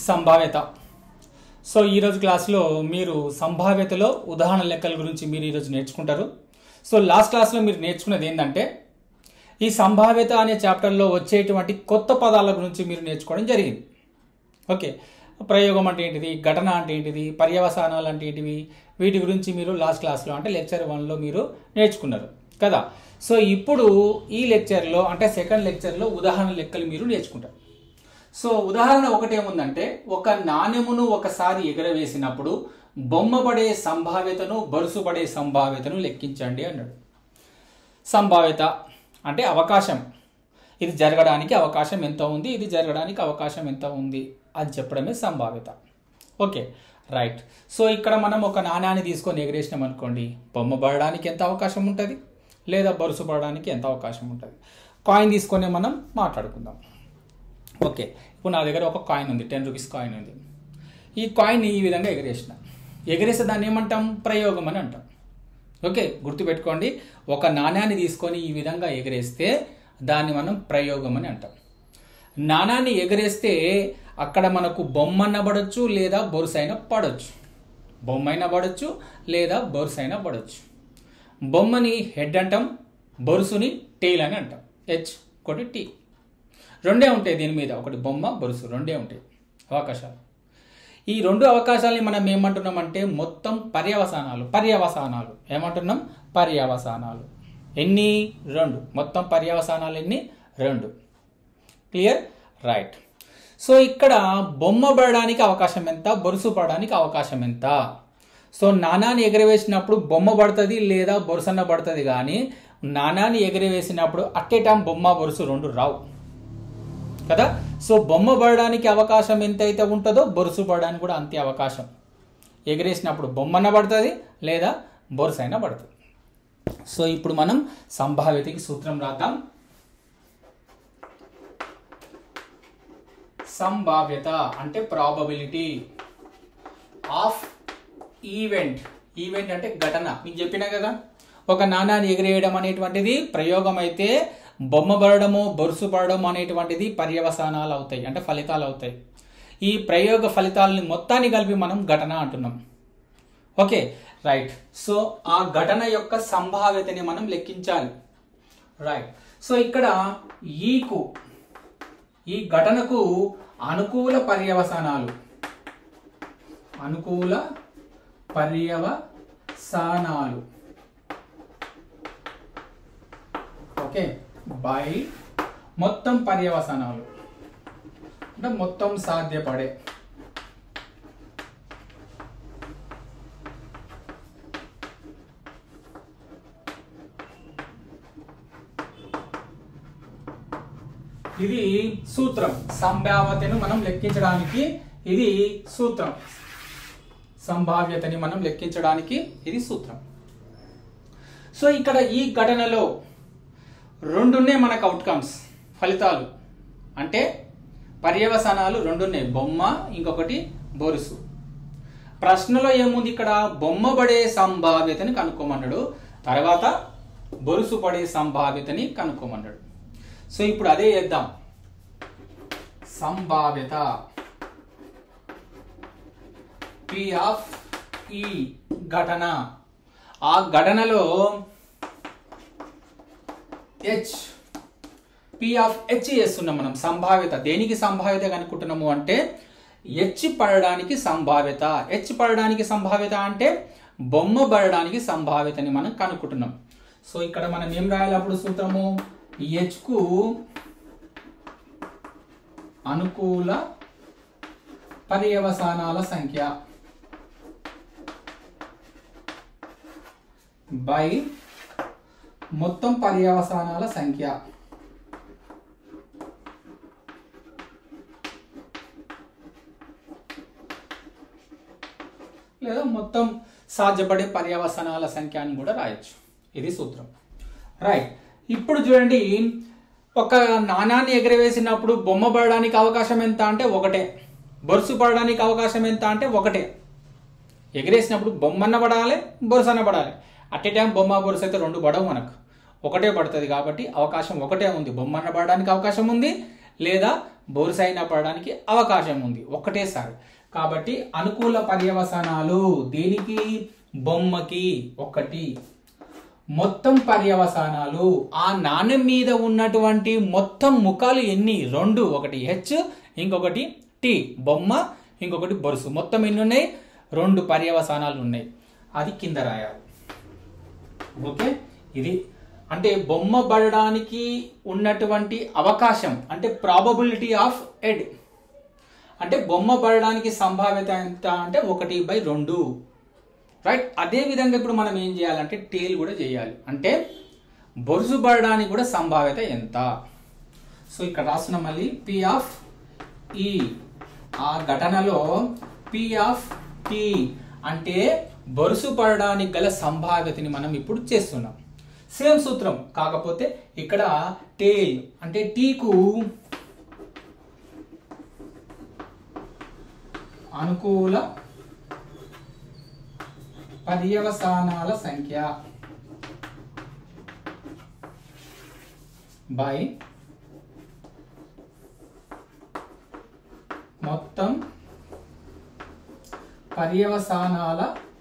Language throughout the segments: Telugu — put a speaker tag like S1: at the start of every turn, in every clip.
S1: సంభావ్యత సో ఈరోజు క్లాస్లో మీరు సంభావ్యతలో ఉదాహరణ లెక్కల గురించి మీరు ఈరోజు నేర్చుకుంటారు సో లాస్ట్ క్లాస్లో మీరు నేర్చుకున్నది ఏంటంటే ఈ సంభావ్యత అనే చాప్టర్లో వచ్చేటువంటి కొత్త పదాల గురించి మీరు నేర్చుకోవడం జరిగింది ఓకే ప్రయోగం అంటే ఏంటిది ఘటన అంటే ఏంటిది పర్యవసానాలు అంటే ఏంటివి వీటి గురించి మీరు లాస్ట్ క్లాస్లో అంటే లెక్చర్ వన్లో మీరు నేర్చుకున్నారు కదా సో ఇప్పుడు ఈ లెక్చర్లో అంటే సెకండ్ లెక్చర్లో ఉదాహరణ లెక్కలు మీరు నేర్చుకుంటారు సో ఉదాహరణ ఒకటి ఏముందంటే ఒక నాణెమును ఒకసారి ఎగరవేసినప్పుడు బొమ్మ పడే సంభావ్యతను బరుసు పడే సంభావ్యతను లెక్కించండి అన్నాడు సంభావ్యత అంటే అవకాశం ఇది జరగడానికి అవకాశం ఎంత ఉంది ఇది జరగడానికి అవకాశం ఎంత ఉంది అని చెప్పడమే సంభావ్యత ఓకే రైట్ సో ఇక్కడ మనం ఒక నాణ్యాన్ని తీసుకొని ఎగరేసినాం అనుకోండి బొమ్మ పడడానికి ఎంత అవకాశం ఉంటుంది లేదా బరుసు పడడానికి ఎంత అవకాశం ఉంటుంది కాయిన్ తీసుకొని మనం మాట్లాడుకుందాం ఓకే ఇప్పుడు నా దగ్గర ఒక కాయిన్ ఉంది టెన్ రూపీస్ కాయిన్ ఉంది ఈ కాయిన్ ఈ విధంగా ఎగరేసిన ఎగరేస్తే దాన్ని ఏమంటాం ప్రయోగం అని అంటాం ఓకే గుర్తుపెట్టుకోండి ఒక నాణ్యాన్ని తీసుకొని ఈ విధంగా ఎగరేస్తే దాన్ని మనం ప్రయోగం అని అంటాం నాణాన్ని ఎగరేస్తే అక్కడ మనకు బొమ్మన్న పడవచ్చు లేదా బొరుసైన పడవచ్చు బొమ్మైనా పడవచ్చు లేదా బొరుసైనా పడవచ్చు బొమ్మని హెడ్ అంటాం బొరుసుని టెయిల్ అని అంటాం హెచ్ ఒకటి టీ రెండే ఉంటాయి దీని మీద ఒకటి బొమ్మ బొరుసు రెండే ఉంటాయి అవకాశాలు ఈ రెండు అవకాశాలని మనం ఏమంటున్నామంటే మొత్తం పర్యవసానాలు పర్యవసానాలు ఏమంటున్నాం పర్యవసానాలు ఎన్ని రెండు మొత్తం పర్యవసానాలు ఎన్ని రెండు క్లియర్ రైట్ సో ఇక్కడ బొమ్మ పడడానికి అవకాశం ఎంత బొరుసు పడడానికి అవకాశం ఎంత సో నాణాన్ని ఎగరవేసినప్పుడు బొమ్మ పడుతుంది లేదా బొరుసన్న పడుతుంది కానీ నాణాన్ని ఎగరవేసినప్పుడు అట్టే టైం బొమ్మ బొరుసు రెండు రావు కదా సో బొమ్మ పడడానికి అవకాశం ఎంతైతే ఉంటుందో బొరుసు పడడానికి కూడా అంతే అవకాశం ఎగరేసినప్పుడు బొమ్మన్న పడుతుంది లేదా బొరుసు అయినా పడుతుంది సో ఇప్పుడు మనం సంభావ్యతకి సూత్రం రాద్దాం సంభావ్యత అంటే ప్రాబబిలిటీ ఆఫ్ ఈవెంట్ ఈవెంట్ అంటే ఘటన మీకు చెప్పినా కదా ఒక నాణాన్ని ఎగిరేయడం అనేటువంటిది ప్రయోగం అయితే బొమ్మ పడడము బొరుసు పడడం అనేటువంటిది పర్యవసానాలు అవుతాయి అంటే ఫలితాలు అవుతాయి ఈ ప్రయోగ ఫలితాలని మొత్తాన్ని కలిపి మనం ఘటన అంటున్నాం ఓకే రైట్ సో ఆ ఘటన యొక్క సంభావ్యతని మనం లెక్కించాలి రైట్ సో ఇక్కడ ఈకు ఈ ఘటనకు అనుకూల పర్యవసానాలు అనుకూల పర్యవసానాలు ఓకే బై మొత్తం పర్యవసానాలు అంటే మొత్తం సాధ్యపడే ఇది సూత్రం సంభావ్యతను మనం లెక్కించడానికి ఇది సూత్రం సంభావ్యతని మనం లెక్కించడానికి ఇది సూత్రం సో ఇక్కడ ఈ ఘటనలో రెండున్నే మనకు అవుట్కమ్స్ ఫలితాలు అంటే పర్యవసానాలు రెండున్నాయి బొమ్మ ఇంకొకటి బొరుసు ప్రశ్నలో ఏముంది ఇక్కడ బొమ్మ పడే సంభావ్యతని కనుక్కోమన్నాడు తర్వాత బొరుసు పడే సంభావ్యతని కనుక్కోమన్నాడు సో ఇప్పుడు అదే చేద్దాం సంభావ్యత పి ఆఫ్ ఈ ఘటన ఆ ఘటనలో హెచ్ పి ఆఫ్ హెచ్ చేస్తున్నాం మనం సంభావ్యత దేనికి సంభావ్యత కనుక్కుంటున్నాము అంటే హెచ్ పడడానికి సంభావ్యత హెచ్ పడడానికి సంభావ్యత అంటే బొమ్మ పడడానికి సంభావ్యతని మనం కనుక్కుంటున్నాం సో ఇక్కడ మనం ఏం రాయాలి అప్పుడు సూత్రము హెచ్కు అనుకూల పర్యవసానాల సంఖ్య బై మొత్తం పర్యవసానాల సంఖ్య లేదా మొత్తం సాధ్యపడే పర్యవసనాల సంఖ్య అని కూడా రాయొచ్చు ఇది సూత్రం రైట్ ఇప్పుడు చూడండి ఒక నాణాన్ని ఎగరవేసినప్పుడు బొమ్మ పడడానికి అవకాశం ఎంత అంటే ఒకటే బొరుసు పడడానికి అవకాశం ఎంత అంటే ఒకటే ఎగరేసినప్పుడు బొమ్మన్న పడాలి బొరుసన్న పడాలి అట్ ఏ టైం బొమ్మ బొరుసు అయితే రెండు పడవు మనకు ఒకటే పడుతుంది కాబట్టి అవకాశం ఒకటే ఉంది బొమ్మన్న పడడానికి అవకాశం ఉంది లేదా బొరుసు అయినా పడడానికి అవకాశం ఉంది ఒకటేసారి కాబట్టి అనుకూల పర్యవసానాలు దేనికి బొమ్మకి ఒకటి మొత్తం పర్యవసానాలు ఆ నాణ్యం మీద ఉన్నటువంటి మొత్తం ముఖాలు ఎన్ని రెండు ఒకటి హెచ్ ఇంకొకటి టి బొమ్మ ఇంకొకటి బొరుసు మొత్తం ఎన్ని ఉన్నాయి రెండు పర్యవసానాలు ఉన్నాయి అది కింద రాయాలి ఓకే ఇది అంటే బొమ్మ పడడానికి ఉన్నటువంటి అవకాశం అంటే ప్రాబబిలిటీ ఆఫ్ ఎడ్ అంటే బొమ్మ పడడానికి సంభావ్యత ఎంత అంటే ఒకటి బై రెండు రైట్ అదే విధంగా ఇప్పుడు మనం ఏం చేయాలంటే టేల్ కూడా చేయాలి అంటే బొరుసు పడడానికి కూడా సంభావ్యత ఎంత సో ఇక్కడ రాస్తున్న మళ్ళీ పి ఆఫ్ ఈ ఆ ఘటనలో పి ఆఫ్ టీ అంటే బొరుసు పడడానికి గల సంభావ్యతని మనం ఇప్పుడు చేస్తున్నాం సేమ్ సూత్రం కాకపోతే ఇక్కడ టేల్ అంటే టీకు అనుకూల పర్యవసానాల సంఖ్య బై మొత్తం పర్యవసానాల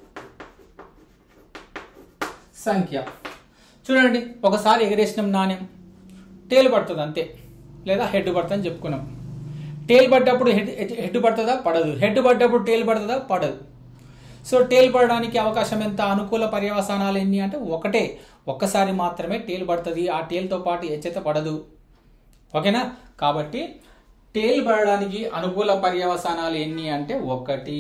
S1: సంఖ్య చూడండి ఒకసారి ఎగరేసినాం నాణ్యం టేల్ పడుతుంది అంతే లేదా హెడ్ పడుతుంది అని చెప్పుకున్నాం టేల్ పడ్డప్పుడు హెడ్ హెడ్ పడుతుందా పడదు హెడ్ పడ్డప్పుడు టేల్ పడుతుందా పడదు సో టేల్ పడడానికి అవకాశం ఎంత అనుకూల పర్యవసానాలు ఎన్ని అంటే ఒకటే ఒక్కసారి మాత్రమే టేల్ పడుతుంది ఆ టేల్తో పాటు హెచ్చైతే పడదు ఓకేనా కాబట్టి టేల్ పడడానికి అనుకూల పర్యవసానాలు ఎన్ని అంటే ఒకటి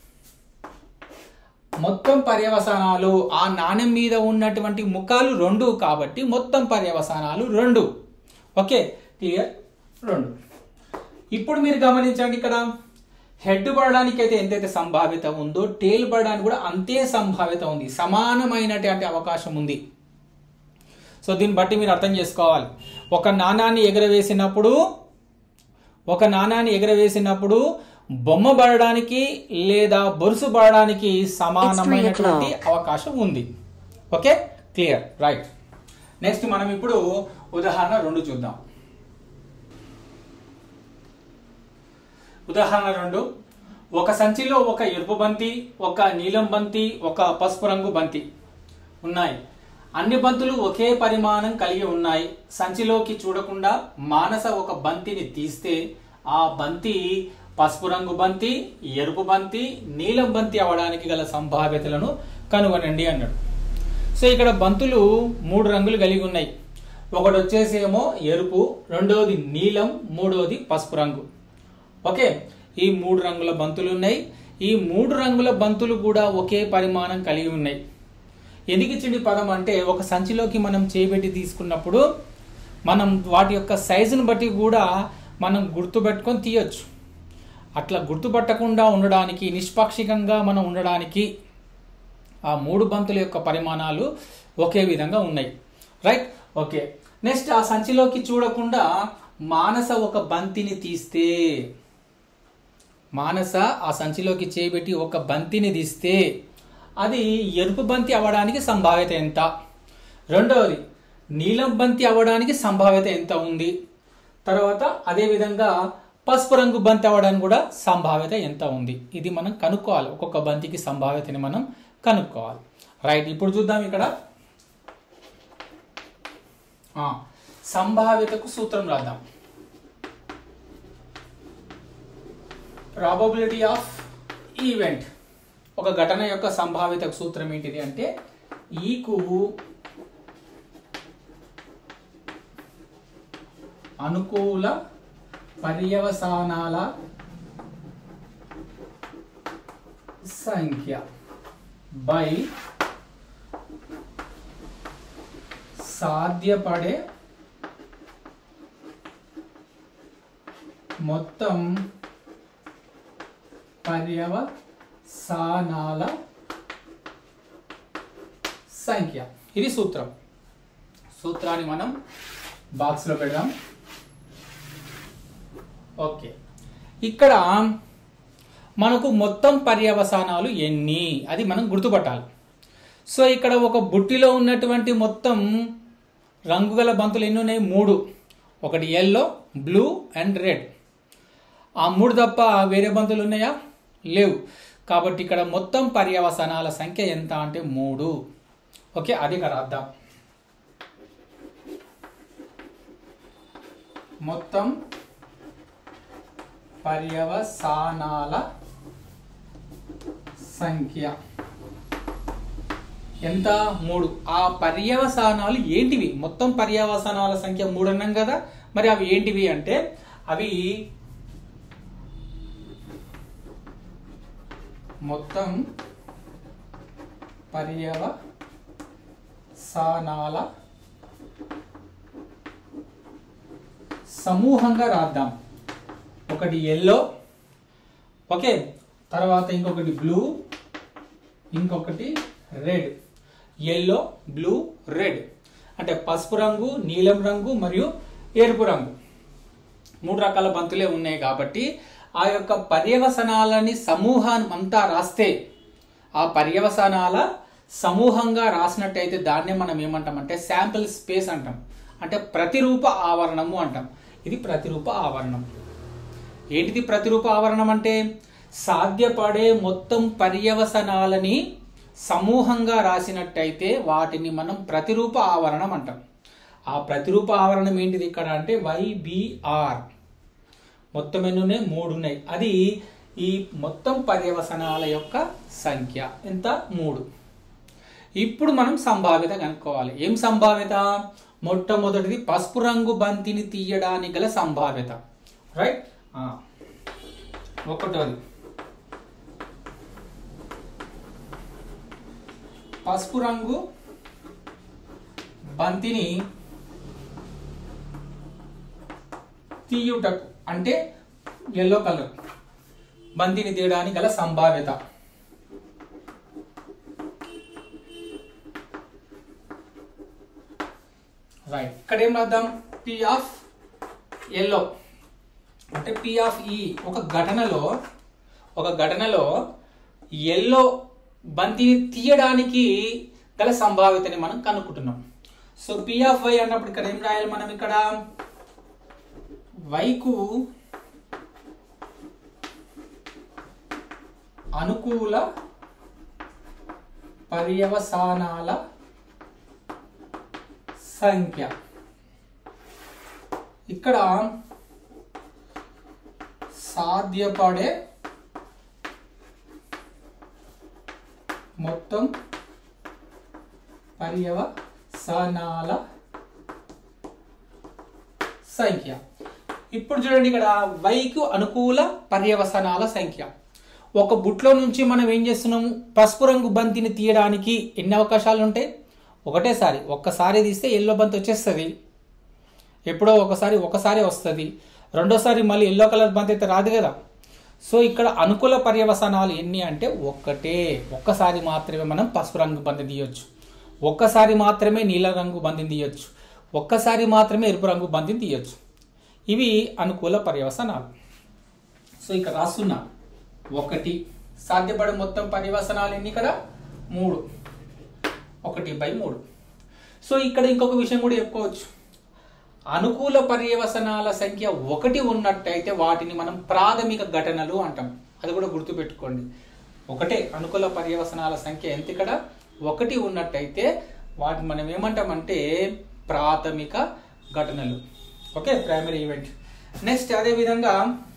S1: మొత్తం పర్యవసానాలు ఆ నాణ్యం మీద ఉన్నటువంటి ముఖాలు రెండు కాబట్టి మొత్తం పర్యవసానాలు రెండు ఓకే క్లియర్ రెండు ఇప్పుడు మీరు గమనించండి ఇక్కడ హెడ్ పడడానికి అయితే ఎంతైతే సంభావ్యత ఉందో టేల్ పడడానికి కూడా అంతే సంభావ్యత ఉంది సమానమైనటువంటి అవకాశం ఉంది సో దీన్ని బట్టి మీరు అర్థం చేసుకోవాలి ఒక నాణాన్ని ఎగరవేసినప్పుడు ఒక నాణాన్ని ఎగరవేసినప్పుడు బొమ్మ పడడానికి లేదా బొరుసు పడడానికి సమానమైనటువంటి అవకాశం ఉంది ఓకే క్లియర్ రైట్ నెక్స్ట్ మనం ఇప్పుడు ఉదాహరణ రెండు చూద్దాం ఉదాహరణ రెండు ఒక సంచిలో ఒక ఎరుపు బంతి ఒక నీలం బంతి ఒక పసుపు రంగు బంతి ఉన్నాయి అన్ని బంతులు ఒకే పరిమాణం కలిగి ఉన్నాయి సంచిలోకి చూడకుండా మానస ఒక బంతిని తీస్తే ఆ బంతి పసుపు రంగు బంతి ఎరుపు బంతి నీలం బంతి అవడానికి గల సంభావ్యతలను కనుగొనండి అన్నాడు సో ఇక్కడ బంతులు మూడు రంగులు కలిగి ఉన్నాయి ఒకటి వచ్చేసి ఏమో ఎరుపు రెండవది నీలం మూడవది పసుపు రంగు ఓకే ఈ మూడు రంగుల బంతులు ఉన్నాయి ఈ మూడు రంగుల బంతులు కూడా ఒకే పరిమాణం కలిగి ఉన్నాయి ఎందుకు ఇచ్చింది పదం అంటే ఒక సంచిలోకి మనం చేపెట్టి తీసుకున్నప్పుడు మనం వాటి యొక్క సైజును బట్టి కూడా మనం గుర్తుపెట్టుకొని తీయొచ్చు అట్లా గుర్తుపట్టకుండా ఉండడానికి నిష్పాక్షికంగా మనం ఉండడానికి ఆ మూడు బంతుల యొక్క పరిమాణాలు ఒకే విధంగా ఉన్నాయి రైట్ ఓకే నెక్స్ట్ ఆ సంచిలోకి చూడకుండా మానస ఒక బంతిని తీస్తే మానస ఆ సంచిలోకి చేపెట్టి ఒక బంతిని తీస్తే అది ఎరుపు బంతి అవ్వడానికి సంభావ్యత ఎంత రెండవది నీలం బంతి అవ్వడానికి సంభావ్యత ఎంత ఉంది తర్వాత అదేవిధంగా పసుపు రంగు బంతి అవ్వడానికి కూడా సంభావ్యత ఎంత ఉంది ఇది మనం కనుక్కోవాలి ఒక్కొక్క బంతికి సంభావ్యతని మనం కనుక్కోవాలి రైట్ ఇప్పుడు చూద్దాం ఇక్కడ ఆ, సంభావ్యతకు సూత్రం రాద్దాం ప్రాబబిలిటీ ఆఫ్ ఈవెంట్ ఒక ఘటన యొక్క సంభావ్యత సూత్రం ఏంటిది అంటే ఈకు అనుకూల పర్యవసానాల సంఖ్య బై సాధ్యపడే మొత్తం పర్యవసానాల సంఖ్య ఇది సూత్రం సూత్రాన్ని మనం బాక్స్లో పెడదాం ఓకే ఇక్కడ మనకు మొత్తం పర్యవసానాలు ఎన్ని అది మనం గుర్తుపట్టాలి సో ఇక్కడ ఒక బుట్టిలో ఉన్నటువంటి మొత్తం రంగుగల బంతులు ఎన్ని ఉన్నాయి మూడు ఒకటి ఎల్లో బ్లూ అండ్ రెడ్ ఆ మూడు తప్ప వేరే బంతులు ఉన్నాయా లేవు కాబట్టి ఇక్కడ మొత్తం పర్యవసనాల సంఖ్య ఎంత అంటే మూడు ఓకే అది ఇక్కడ రాద్దాం మొత్తం పర్యవసానాల సంఖ్య ఎంత మూడు ఆ పర్యవసానాలు ఏంటివి మొత్తం పర్యవసానాల సంఖ్య మూడు అన్నాం కదా మరి అవి ఏంటివి అంటే అవి మొత్తం పర్యవసానాల సమూహంగా రాద్దాం ఒకటి ఎల్లో ఓకే తర్వాత ఇంకొకటి బ్లూ ఇంకొకటి రెడ్ ఎల్లో బ్లూ రెడ్ అంటే పసుపు రంగు నీలం రంగు మరియు ఎరుపు రంగు మూడు రకాల బంతులే ఉన్నాయి కాబట్టి ఆ యొక్క పర్యవసనాలని సమూహాన్ని అంతా రాస్తే ఆ పర్యవసనాల సమూహంగా రాసినట్టయితే దాన్నే మనం ఏమంటాం అంటే శాంపిల్ స్పేస్ అంటాం అంటే ప్రతిరూప ఆవరణము అంటాం ఇది ప్రతిరూప ఆవరణం ఏంటిది ప్రతిరూప ఆవరణం అంటే సాధ్యపడే మొత్తం పర్యవసనాలని సమూహంగా రాసినట్టయితే వాటిని మనం ప్రతిరూప ఆవరణం అంటాం ఆ ప్రతిరూప ఆవరణం ఏంటిది ఇక్కడ అంటే వైబిఆర్ మొత్తం ఎన్ని ఉన్నాయి మూడు ఉన్నాయి అది ఈ మొత్తం పర్యవసనాల యొక్క సంఖ్య ఎంత మూడు ఇప్పుడు మనం సంభావ్యత కనుక్కోవాలి ఏం సంభావ్యత మొట్టమొదటిది పసుపు రంగు బంతిని తీయడానికి గల సంభావ్యత రైట్ ఒకటోది పసుపు రంగు బంతిని తీయుటకు అంటే ఎల్లో కలర్ బంతిని తీయడానికి గల సంభావ్యత రైట్ ఇక్కడ ఏం రాద్దాం పి ఆఫ్ ఎల్లో అంటే పి ఆఫ్ ఈ ఒక ఘటనలో ఒక ఘటనలో ఎల్లో బంతిని తీయడానికి గల సంభావ్యతని మనం కనుక్కుంటున్నాం సో పి ఆఫ్ వై అన్నప్పుడు ఇక్కడ ఏం రాయాలి మనం ఇక్కడ వైకు అనుకూల పర్యవసానాల సంఖ్య ఇక్కడ సాధ్యపడే మొత్తం పర్యవసానాల సంఖ్య ఇప్పుడు చూడండి ఇక్కడ వైకు అనుకూల పర్యవసనాల సంఖ్య ఒక బుట్లో నుంచి మనం ఏం చేస్తున్నాము పసుపు రంగు బంతిని తీయడానికి ఎన్ని అవకాశాలు ఉంటాయి ఒకటేసారి ఒక్కసారి తీస్తే ఎల్లో బంతి వచ్చేస్తుంది ఎప్పుడో ఒకసారి ఒకసారి వస్తుంది రెండోసారి మళ్ళీ ఎల్లో కలర్ బంతి అయితే రాదు కదా సో ఇక్కడ అనుకూల పర్యవసనాలు ఎన్ని అంటే ఒక్కటే ఒక్కసారి మాత్రమే మనం పసుపు రంగు బంతి తీయొచ్చు ఒక్కసారి మాత్రమే నీల రంగు బంతిని తీయొచ్చు ఒక్కసారి మాత్రమే ఎరుపు రంగు బంతిని తీయొచ్చు ఇవి అనుకూల పర్యవసనాలు సో ఇక్కడ రాస్తున్నా ఒకటి సాధ్యపడే మొత్తం పర్యవసనాలు ఎన్ని ఇక్కడ మూడు ఒకటి బై మూడు సో ఇక్కడ ఇంకొక విషయం కూడా చెప్పుకోవచ్చు అనుకూల పర్యవసనాల సంఖ్య ఒకటి ఉన్నట్టయితే వాటిని మనం ప్రాథమిక ఘటనలు అంటాం అది కూడా గుర్తుపెట్టుకోండి ఒకటే అనుకూల పర్యవసనాల సంఖ్య ఎంత ఇక్కడ ఒకటి ఉన్నట్టయితే వాటిని మనం ఏమంటామంటే ప్రాథమిక ఘటనలు ఓకే ప్రైమరీ ఈవెంట్ నెక్స్ట్ అదే విధంగా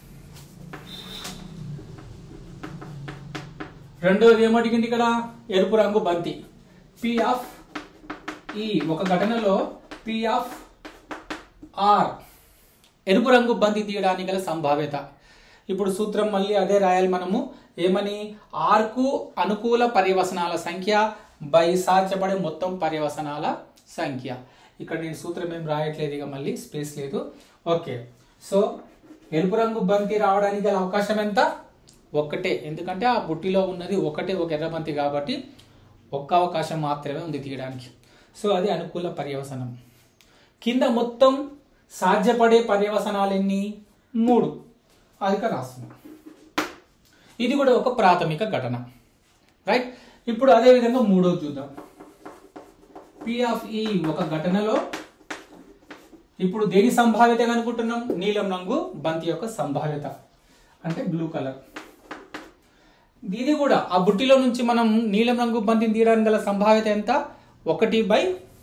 S1: రెండోది ఏమడిగింది ఇక్కడ ఎరుపు రంగు బంతి పి ఆఫ్ ఈ ఒక ఘటనలో పి ఆఫ్ ఆర్ ఎరుపు రంగు బంతి తీయడానికి గల సంభావ్యత ఇప్పుడు సూత్రం మళ్ళీ అదే రాయాలి మనము ఏమని ఆర్కు అనుకూల పర్యవసనాల సంఖ్య బై సాధ్యపడే మొత్తం పర్యవసనాల సంఖ్య ఇక్కడ నేను సూత్రం ఏం రాయట్లేదు ఇక మళ్ళీ స్పేస్ లేదు ఓకే సో ఎరుపు రంగు బంతి రావడానికి గల అవకాశం ఎంత ఒక్కటే ఎందుకంటే ఆ బుట్టిలో ఉన్నది ఒకటే ఒక ఎర్ర బంతి కాబట్టి ఒక్క అవకాశం మాత్రమే ఉంది తీయడానికి సో అది అనుకూల పర్యవసనం కింద మొత్తం సాధ్యపడే పర్యవసనాలు ఎన్ని మూడు అది ఇక్కడ రాస్తున్నాం ఇది కూడా ఒక ప్రాథమిక ఘటన రైట్ ఇప్పుడు అదే విధంగా మూడోది చూద్దాం పి ఆఫ్ ఈ ఒక ఘటనలో ఇప్పుడు దేని సంభావ్యత అనుకుంటున్నాం నీలం రంగు బంతి యొక్క సంభావ్యత అంటే బ్లూ కలర్ ఇది కూడా ఆ బుట్టిలో నుంచి మనం నీలం రంగు బంతిని తీయడానికి గల సంభావ్యత ఎంత ఒకటి బై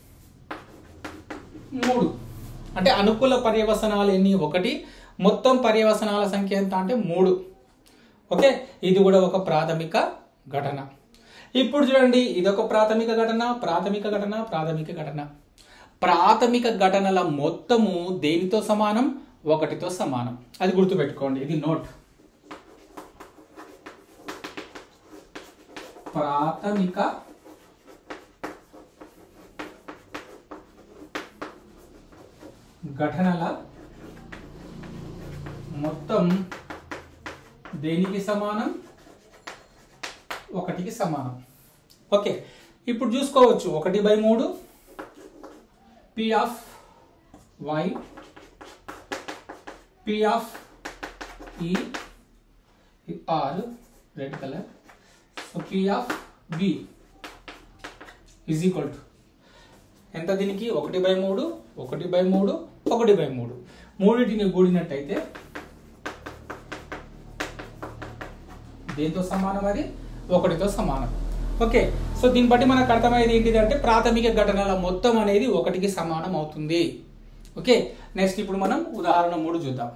S1: మూడు అంటే అనుకూల పర్యవసనాలు ఎన్ని ఒకటి మొత్తం పర్యవసనాల సంఖ్య ఎంత అంటే మూడు ఓకే ఇది కూడా ఒక ప్రాథమిక ఘటన ఇప్పుడు చూడండి ఇది ఒక ప్రాథమిక ఘటన ప్రాథమిక ఘటన ప్రాథమిక ఘటన ప్రాథమిక ఘటనల మొత్తము దేనితో సమానం ఒకటితో సమానం అది గుర్తుపెట్టుకోండి ఇది నోట్ ప్రాథమిక ఘటనల మొత్తం దేనికి సమానం ఒకటికి సమానం ఓకే ఇప్పుడు చూసుకోవచ్చు ఒకటి బై మూడు P of Y P of E R red colour so P of B is equal to ఎంత దీనికి ఒకటి బై మూడు ఒకటి బై మూడు ఒకటి బై మూడు మూడింటిని కూడినట్టయితే దేంతో సమానం అది ఒకటితో సమానం ఓకే సో దీన్ని బట్టి మనకు అర్థమయ్యేది ఏంటిది అంటే ప్రాథమిక ఘటనల మొత్తం అనేది ఒకటికి సమానం అవుతుంది ఓకే నెక్స్ట్ ఇప్పుడు మనం ఉదాహరణ మూడు చూద్దాం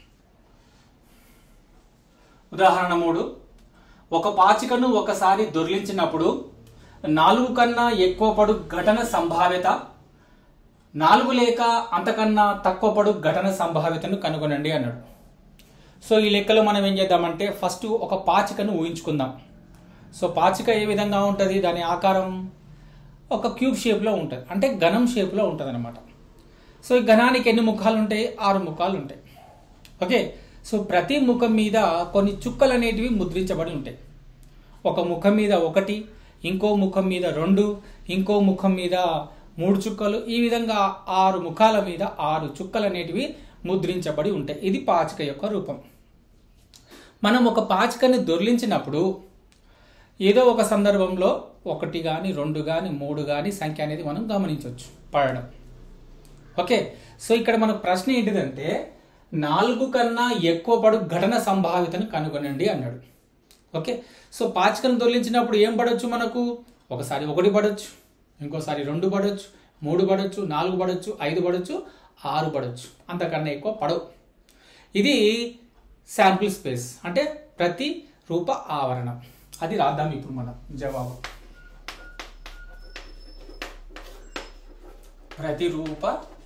S1: ఉదాహరణ మూడు ఒక పాచికను ఒకసారి దొర్లించినప్పుడు నాలుగు కన్నా ఎక్కువ పడు ఘటన సంభావ్యత నాలుగు లేక అంతకన్నా తక్కువ పడు ఘటన సంభావ్యతను కనుగొనండి అన్నాడు సో ఈ లెక్కలో మనం ఏం చేద్దామంటే ఫస్ట్ ఒక పాచికను ఊహించుకుందాం సో పాచిక ఏ విధంగా ఉంటుంది దాని ఆకారం ఒక క్యూబ్ షేప్లో ఉంటుంది అంటే ఘనం షేప్లో ఉంటుంది అనమాట సో ఈ ఘనానికి ఎన్ని ముఖాలు ఉంటాయి ఆరు ముఖాలు ఉంటాయి ఓకే సో ప్రతి ముఖం మీద కొన్ని చుక్కలు అనేటివి ముద్రించబడి ఉంటాయి ఒక ముఖం మీద ఒకటి ఇంకో ముఖం మీద రెండు ఇంకో ముఖం మీద మూడు చుక్కలు ఈ విధంగా ఆరు ముఖాల మీద ఆరు చుక్కలు అనేటివి ముద్రించబడి ఉంటాయి ఇది పాచిక యొక్క రూపం మనం ఒక పాచికని దొర్లించినప్పుడు ఏదో ఒక సందర్భంలో ఒకటి కానీ రెండు కానీ మూడు కానీ సంఖ్య అనేది మనం గమనించవచ్చు పడడం ఓకే సో ఇక్కడ మన ప్రశ్న ఏంటిదంటే నాలుగు కన్నా ఎక్కువ పడు ఘటన సంభావితను కనుగొనండి అన్నాడు ఓకే సో పాచికను దొర్లించినప్పుడు ఏం పడవచ్చు మనకు ఒకసారి ఒకటి పడవచ్చు ఇంకోసారి రెండు పడవచ్చు మూడు పడవచ్చు నాలుగు పడవచ్చు ఐదు పడవచ్చు ఆరు పడవచ్చు అంతకన్నా ఎక్కువ పడవు ఇది శాంపుల్ స్పేస్ అంటే ప్రతి రూప ఆవరణ అది రాద్దాం ఇప్పుడు మనం జవాబు ప్రతిరూప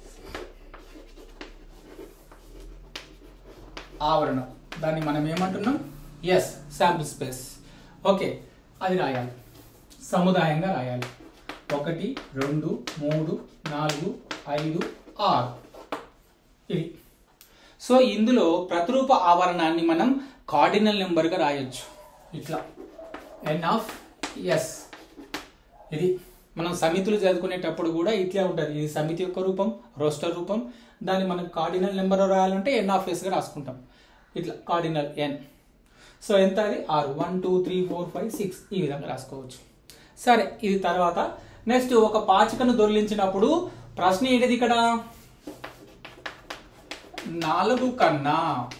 S1: ఆవరణ దాన్ని మనం ఏమంటున్నాం ఎస్ శాంపుల్ స్పేస్ ఓకే అది రాయాలి సముదాయంగా రాయాలి ఒకటి రెండు మూడు నాలుగు ఐదు ఆరు ఇది సో ఇందులో ప్రతిరూప ఆవరణాన్ని మనం కార్డినల్ నెంబర్గా రాయొచ్చు ఇట్లా ఎన్ ఆఫ్ ఎస్ ఇది మనం సమితులు చదువుకునేటప్పుడు కూడా ఇట్లే ఉంటుంది ఇది సమితి యొక్క రూపం రోస్టర్ రూపం దాన్ని మనం కార్డినల్ నెంబర్ రాయాలంటే ఎన్ ఆఫ్ ఎస్గా రాసుకుంటాం ఇట్లా కార్డినల్ ఎన్ సో ఎంత అది ఆరు one two three four five six ఈ విధంగా రాసుకోవచ్చు సరే ఇది తర్వాత నెక్స్ట్ ఒక పాచికను దొరిలించినప్పుడు ప్రశ్న ఏంటిది ఇక్కడ నాలుగు కన్నా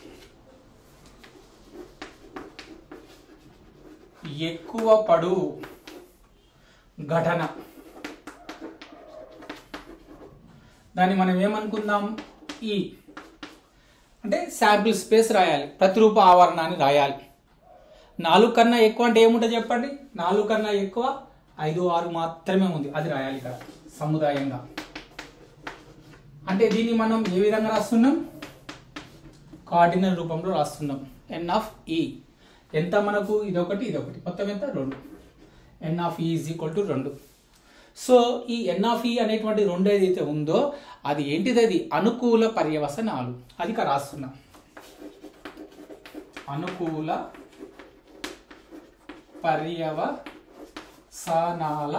S1: ఎక్కువ పడు ఘటన దాన్ని మనం ఏమనుకుందాం ఈ అంటే శాంపిల్ స్పేస్ రాయాలి ప్రతిరూప ఆవరణాన్ని రాయాలి నాలుగు కన్నా ఎక్కువ అంటే ఏముంటుంది చెప్పండి నాలుగు కన్నా ఎక్కువ ఐదు ఆరు మాత్రమే ఉంది అది రాయాలి ఇక్కడ సముదాయంగా అంటే దీన్ని మనం ఏ విధంగా రాస్తున్నాం కార్డినల్ రూపంలో రాస్తున్నాం ఎన్ ఆఫ్ ఈ ఎంత మనకు ఇదొకటి ఇదొకటి మొత్తం ఎంత రెండు N of E is equal to రెండు సో ఈ ఎన్ ఆఫ్ ఈ అనేటువంటి రెండు ఏదైతే ఉందో అది ఏంటిది అది అనుకూల పర్యవసనాలు అది ఇక్కడ రాస్తున్నా అనుకూల పర్యవసనాల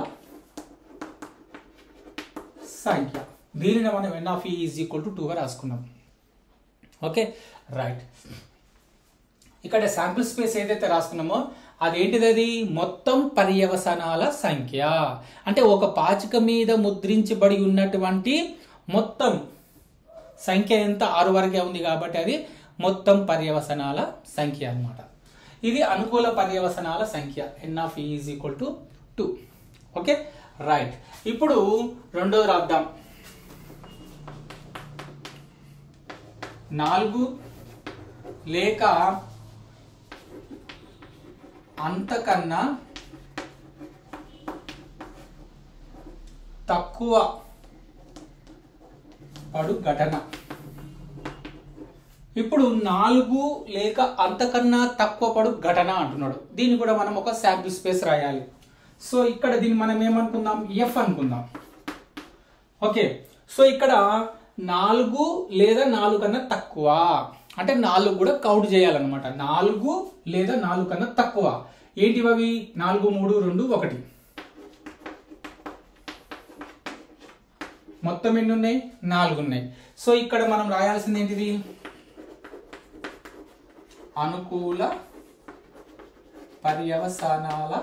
S1: సంఖ్య దీనిని మనం N of E is equal to టూగా రాసుకున్నాం ఓకే రైట్ ఇక్కడ శాంపుల్ స్పేస్ ఏదైతే రాసుకున్నామో అదేంటిది అది మొత్తం పర్యవసనాల సంఖ్య అంటే ఒక పాచిక మీద ముద్రించబడి ఉన్నటువంటి మొత్తం సంఖ్య ఎంత ఆరు వరకే ఉంది కాబట్టి అది మొత్తం పర్యవసనాల సంఖ్య అన్నమాట ఇది అనుకూల పర్యవసనాల సంఖ్య N of is equal to two okay right ఇప్పుడు రెండోది రాద్దాం నాలుగు లేక అంతకన్నా తక్కువ పడు ఘటన ఇప్పుడు నాలుగు లేక అంతకన్నా తక్కువ పడు ఘటన అంటున్నాడు దీన్ని కూడా మనం ఒక శాంపిల్ స్పేస్ రాయాలి సో ఇక్కడ దీన్ని మనం ఏమనుకుందాం ఎఫ్ అనుకుందాం ఓకే సో ఇక్కడ నాలుగు లేదా నాలుగు కన్నా తక్కువ అంటే నాలుగు కూడా కౌంట్ చేయాలన్నమాట నాలుగు లేదా నాలుగు కన్నా తక్కువ ఏంటివి అవి నాలుగు మూడు రెండు ఒకటి మొత్తం ఎన్ని ఉన్నాయి నాలుగు ఉన్నాయి సో ఇక్కడ మనం రాయాల్సింది ఏంటిది అనుకూల పర్యవసానాల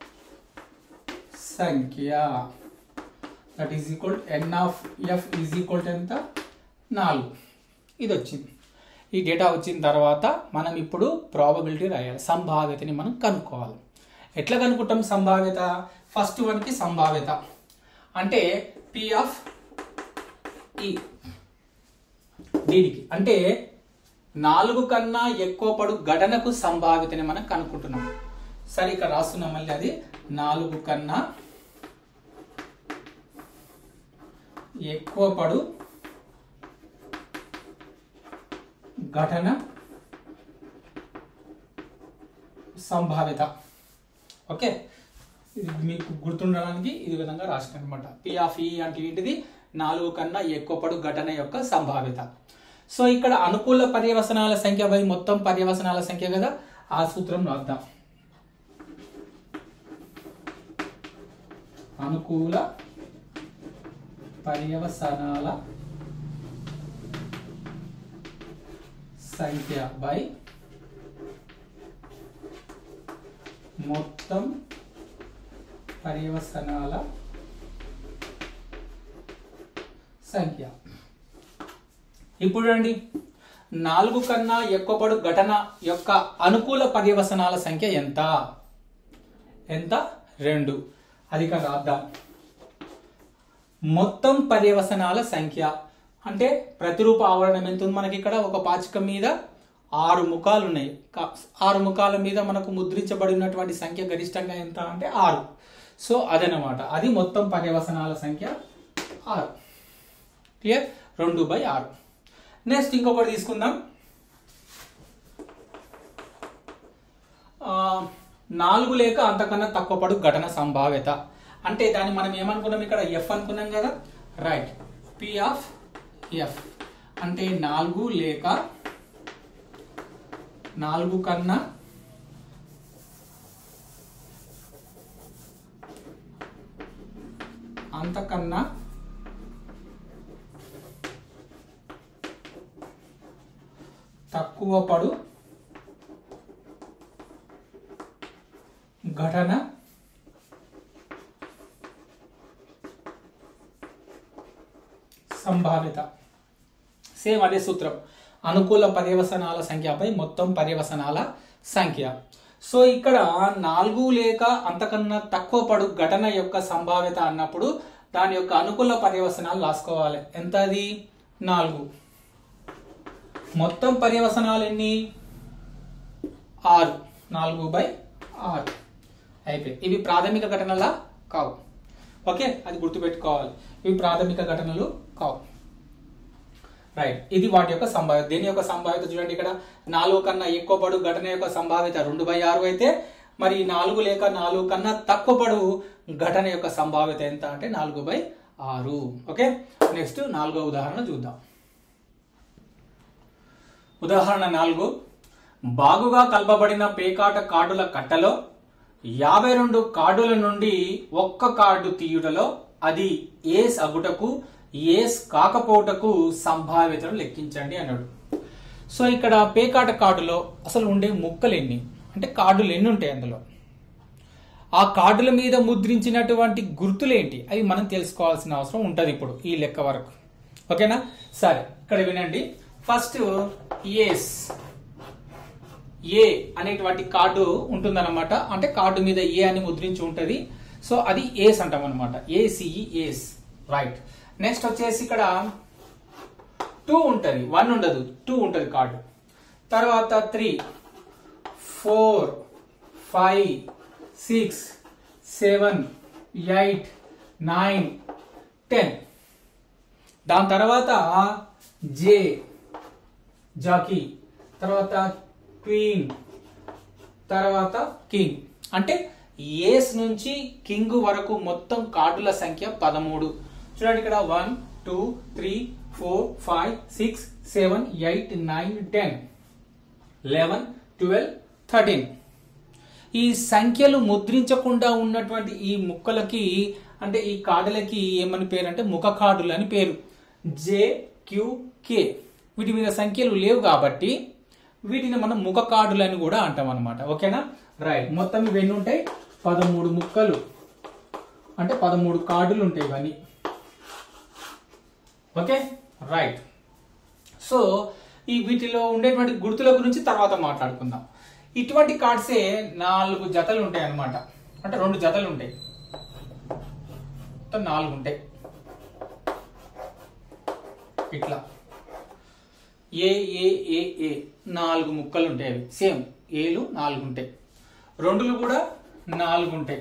S1: సంఖ్య that is equal N of F is equal to ఎంత నాలుగు ఇది వచ్చింది ఈ డేటా వచ్చిన తర్వాత మనం ఇప్పుడు ప్రాబబిలిటీ రాయాలి సంభావ్యతని మనం కనుక్కోవాలి ఎట్లా కనుక్కుంటాం సంభావ్యత ఫస్ట్ వన్కి సంభావ్యత అంటే పి ఆఫ్ ఈ దీనికి అంటే నాలుగు కన్నా ఎక్కువ పడు ఘటనకు సంభావ్యతని మనం కనుక్కుంటున్నాం సరే ఇక్కడ రాస్తున్నాం మళ్ళీ అది నాలుగు కన్నా ఎక్కువ పడు ఘటన సంభావ్యత ఓకే ఇది మీకు గుర్తుండడానికి ఇది విధంగా రాసిన అనమాట పి ఆఫ్ ఈ అంటే ఏంటిది నాలుగు కన్నా ఎక్కువ పడు ఘటన యొక్క సంభావ్యత సో ఇక్కడ అనుకూల పర్యవసనాల సంఖ్య బై మొత్తం పర్యవసనాల సంఖ్య కదా ఆ సూత్రం రాద్దాం అనుకూల పర్యవసనాల సంఖ్య బై మొత్తం పర్యవసనాల సంఖ్య ఇప్పుడు చూడండి నాలుగు కన్నా ఎక్కువ పడు ఘటన యొక్క అనుకూల పర్యవసనాల సంఖ్య ఎంత ఎంత రెండు అది ఇక్కడ రాద్దాం మొత్తం పర్యవసనాల సంఖ్య అంటే ప్రతిరూప ఆవరణం ఎంత ఉంది మనకి ఇక్కడ ఒక పాచిక మీద ఆరు ముఖాలు ఉన్నాయి కా- ఆరు ముఖాల మీద మనకు ముద్రించబడినటువంటి సంఖ్య గరిష్టంగా ఎంత అంటే ఆరు సో అదనమాట అది మొత్తం పర్యవసనాల సంఖ్య ఆరు క్లియర్ రెండు బై ఆరు నెక్స్ట్ ఇంకొకటి తీసుకుందాం ఆ, నాలుగు లేక అంతకన్నా తక్కువ పడు ఘటన సంభావ్యత అంటే దాన్ని మనం ఏమనుకున్నాం ఇక్కడ ఎఫ్ అనుకున్నాం కదా రైట్ పి ఆఫ్ ఎఫ్ అంటే నాలుగు లేక నాలుగు కన్నా అంతకన్నా తక్కువ పడు ఘటన సంభావ్యత సేమ్ అదే సూత్రం అనుకూల పర్యవసనాల సంఖ్యపై మొత్తం పర్యవసనాల సంఖ్య సో ఇక్కడ నాలుగు లేక అంతకన్నా తక్కువ పడు ఘటన యొక్క సంభావ్యత అన్నప్పుడు దాని యొక్క అనుకూల పర్యవసనాలు రాసుకోవాలి ఎంత అది నాలుగు మొత్తం పర్యవసనాలు ఎన్ని ఆరు నాలుగు బై ఆరు అయిపోయి ఇవి ప్రాథమిక ఘటనలా కావు ఓకే అది గుర్తుపెట్టుకోవాలి ఇవి ప్రాథమిక ఘటనలు కావు రైట్ ఇది వాటి యొక్క సంభావ్యత దీని యొక్క సంభావ్యత చూడండి ఇక్కడ నాలుగు కన్నా ఎక్కువ పడు ఘటన యొక్క సంభావ్యత రెండు బై ఆరు అయితే మరి నాలుగు లేక నాలుగు కన్నా తక్కువ పడు ఘటన యొక్క సంభావ్యత ఎంత అంటే నాలుగు బై ఆరు ఓకే నెక్స్ట్ నాలుగో ఉదాహరణ చూద్దాం ఉదాహరణ నాలుగు బాగుగా కలపబడిన పేకాట కార్డుల కట్టలో యాభై రెండు కార్డుల నుండి ఒక్క కార్డు తీయుటలో అది ఏస్ అగుటకు ఏస్ కాకపోవటకు సంభావ్యతను లెక్కించండి అన్నాడు సో ఇక్కడ పేకాట కార్డులో అసలు ఉండే ముక్కలు ఎన్ని అంటే కార్డులు ఎన్ని ఉంటాయి అందులో ఆ కార్డుల మీద ముద్రించినటువంటి గుర్తులేంటి అవి మనం తెలుసుకోవాల్సిన అవసరం ఉంటుంది ఇప్పుడు ఈ లెక్క వరకు ఓకేనా సరే ఇక్కడ వినండి ఫస్ట్ ఏస్ ఏ అనేటువంటి కార్డు ఉంటుందన్నమాట అంటే కార్డు మీద ఏ అని ముద్రించి ఉంటది సో అది ఏస్ అంటాం అనమాట ఏసిఈ ఏస్ రైట్ నెక్స్ట్ వచ్చేసి ఇక్కడ టూ ఉంటుంది వన్ ఉండదు టూ ఉంటుంది కార్డు తర్వాత three four five six seven eight nine ten దాని తర్వాత జే జాకీ తర్వాత క్వీన్ తర్వాత కింగ్ అంటే ఏస్ నుంచి కింగ్ వరకు మొత్తం కార్డుల సంఖ్య పదమూడు చూడండి ఇక్కడ one two three four five six seven eight nine ten eleven twelve thirteen ఈ సంఖ్యలు ముద్రించకుండా ఉన్నటువంటి ఈ ముక్కలకి అంటే ఈ కార్డులకి ఏమని పేరు అంటే ముఖ కార్డులు అని పేరు జే క్యూ కే వీటి మీద సంఖ్యలు లేవు కాబట్టి వీటిని మనం ముఖ కార్డులు అని కూడా అంటాం అనమాట ఓకేనా రైట్ మొత్తం ఇవి ఎన్ని ఉంటాయి పదమూడు ముక్కలు అంటే పదమూడు కార్డులు ఉంటాయి ఇవన్నీ ఓకే రైట్ సో ఈ వీటిలో ఉండేటువంటి గుర్తుల గురించి తర్వాత మాట్లాడుకుందాం ఇటువంటి కార్డ్సే నాలుగు జతలు ఉంటాయి అన్నమాట అంటే రెండు జతలు ఉంటాయి మొత్తం నాలుగు ఉంటాయి ఇట్లా ఏ ఏ ఏ ఏ నాలుగు ముక్కలు ఉంటాయి అవి సేమ్ ఏలు నాలుగు ఉంటాయి రెండులు కూడా నాలుగు ఉంటాయి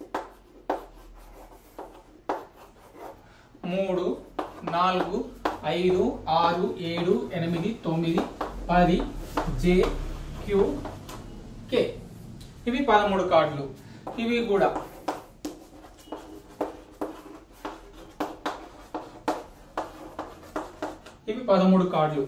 S1: మూడు నాలుగు ఐదు ఆరు ఏడు ఎనిమిది తొమ్మిది పది జే క్యూ కే ఇవి పదమూడు కార్డులు ఇవి కూడా ఇవి పదమూడు కార్డులు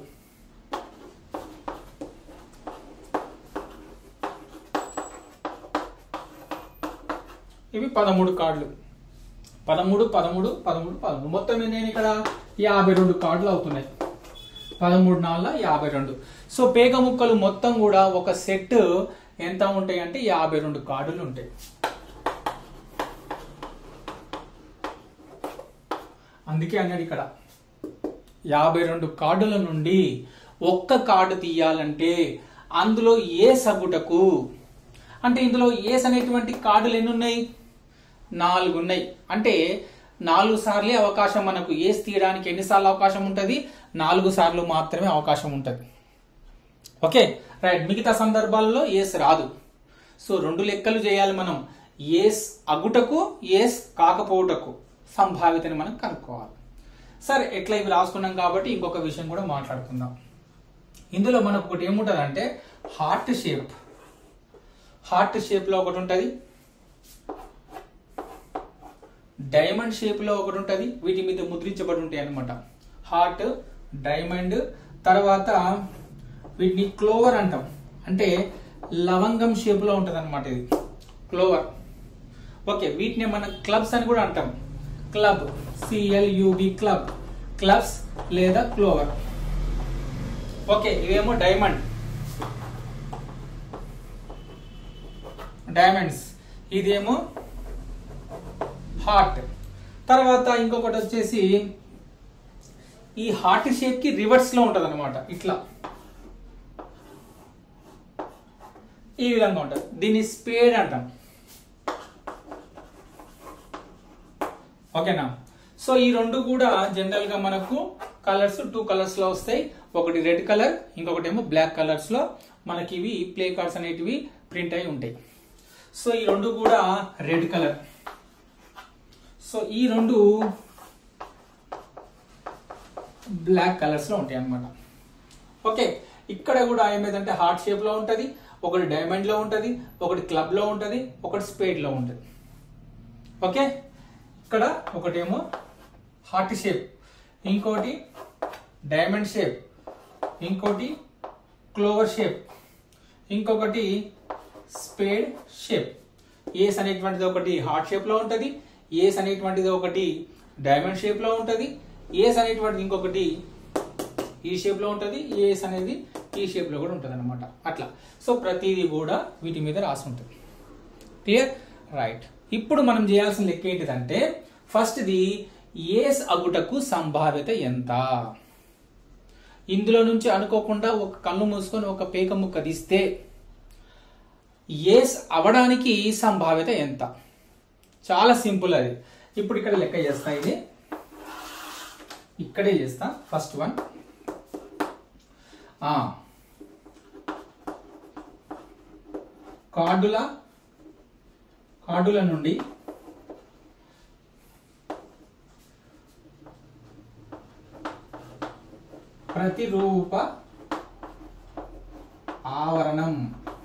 S1: ఇవి పదమూడు కార్డులు పదమూడు పదమూడు పదమూడు పదమూడు మొత్తం నేను ఇక్కడ యాభై రెండు కార్డులు అవుతున్నాయి పదమూడు నాలుగు యాభై రెండు సో పేగ ముక్కలు మొత్తం కూడా ఒక సెట్ ఎంత ఉంటాయి అంటే యాభై రెండు కార్డులు ఉంటాయి అందుకే అన్నాడు ఇక్కడ యాభై రెండు కార్డుల నుండి ఒక్క కార్డు తీయాలంటే అందులో ఏ సగుటకు అంటే ఇందులో ఏస్ అనేటువంటి కార్డులు ఎన్ని ఉన్నాయి నాలుగు ఉన్నాయి అంటే నాలుగు సార్లే అవకాశం మనకు ఏస్ తీయడానికి ఎన్నిసార్లు అవకాశం ఉంటుంది నాలుగు సార్లు మాత్రమే అవకాశం ఉంటుంది ఓకే రైట్ మిగతా సందర్భాల్లో ఏస్ రాదు సో రెండు లెక్కలు చేయాలి మనం ఏస్ అగుటకు ఏస్ కాకపోవుటకు సంభావితని మనం కనుక్కోవాలి సరే ఎట్లా ఇవి రాసుకున్నాం కాబట్టి ఇంకొక విషయం కూడా మాట్లాడుకుందాం ఇందులో మనకు ఒకటి ఏముంటుంది అంటే హార్ట్ షేప్ హార్ట్ షేప్లో ఒకటి ఉంటుంది డైమండ్ షేప్లో ఒకటి ఉంటుంది వీటి మీద ముద్రించబడి ఉంటాయి అనమాట హార్ట్ డైమండ్ తర్వాత వీటిని క్లోవర్ అంటాం అంటే లవంగం షేప్లో ఉంటుంది అనమాట ఇది క్లోవర్ ఓకే వీటిని మనం క్లబ్స్ అని కూడా అంటాం క్లబ్ సిఎల్యుబి క్లబ్ క్లబ్స్ లేదా క్లోవర్ ఓకే ఇవేమో డైమండ్ డైమండ్స్ ఇదేమో హార్ట్ తర్వాత ఇంకొకటి వచ్చేసి ఈ హార్ట్ షేప్ కి రివర్స్ లో ఉంటది అనమాట ఇట్లా ఈ విధంగా ఉంటది దీన్ని స్పేడ్ అంటాం ఓకేనా సో ఈ రెండు కూడా జనరల్ గా మనకు కలర్స్ టూ కలర్స్ లో వస్తాయి ఒకటి రెడ్ కలర్ ఇంకొకటి ఏమో బ్లాక్ కలర్స్ లో మనకి ఇవి ప్లే కార్డ్స్ అనేటివి ప్రింట్ అయి ఉంటాయి సో ఈ రెండు కూడా రెడ్ కలర్ సో ఈ రెండు బ్లాక్ కలర్స్ లో ఉంటాయి అన్నమాట ఓకే ఇక్కడ కూడా ఏమైందంటే హార్ట్ షేప్ లో ఉంటది ఒకటి డైమండ్ లో ఉంటది ఒకటి క్లబ్ లో ఉంటది ఒకటి స్పేడ్ లో ఉంటది ఓకే ఇక్కడ ఒకటేమో హార్ట్ షేప్ ఇంకోటి డైమండ్ షేప్ ఇంకోటి క్లోవర్ షేప్ ఇంకొకటి స్పేడ్ షేప్ ఏస్ అనేటువంటిది ఒకటి హార్ట్ షేప్ లో ఉంటది ఏస్ అనేటువంటిది ఒకటి డైమండ్ షేప్ లో ఉంటది ఏస్ అనేటువంటిది ఇంకొకటి ఈ షేప్ లో ఉంటది ఏస్ అనేది ఈ షేప్ లో కూడా ఉంటది అనమాట అట్లా సో ప్రతిదీ కూడా వీటి మీద రాసి ఉంటుంది క్లియర్ రైట్ ఇప్పుడు మనం చేయాల్సిన లెక్క ఏంటిదంటే ఫస్ట్ది ఏస్ అగుటకు సంభావ్యత ఎంత ఇందులో నుంచి అనుకోకుండా ఒక కళ్ళు మూసుకొని ఒక పేక ముక్క తీస్తే ఏస్ అవడానికి సంభావ్యత ఎంత చాలా సింపుల్ అది ఇప్పుడు ఇక్కడ లెక్క చేస్తా ఇది ఇక్కడే చేస్తా ఫస్ట్ వన్ కార్డుల కార్డుల నుండి ప్రతిరూప ఆవరణం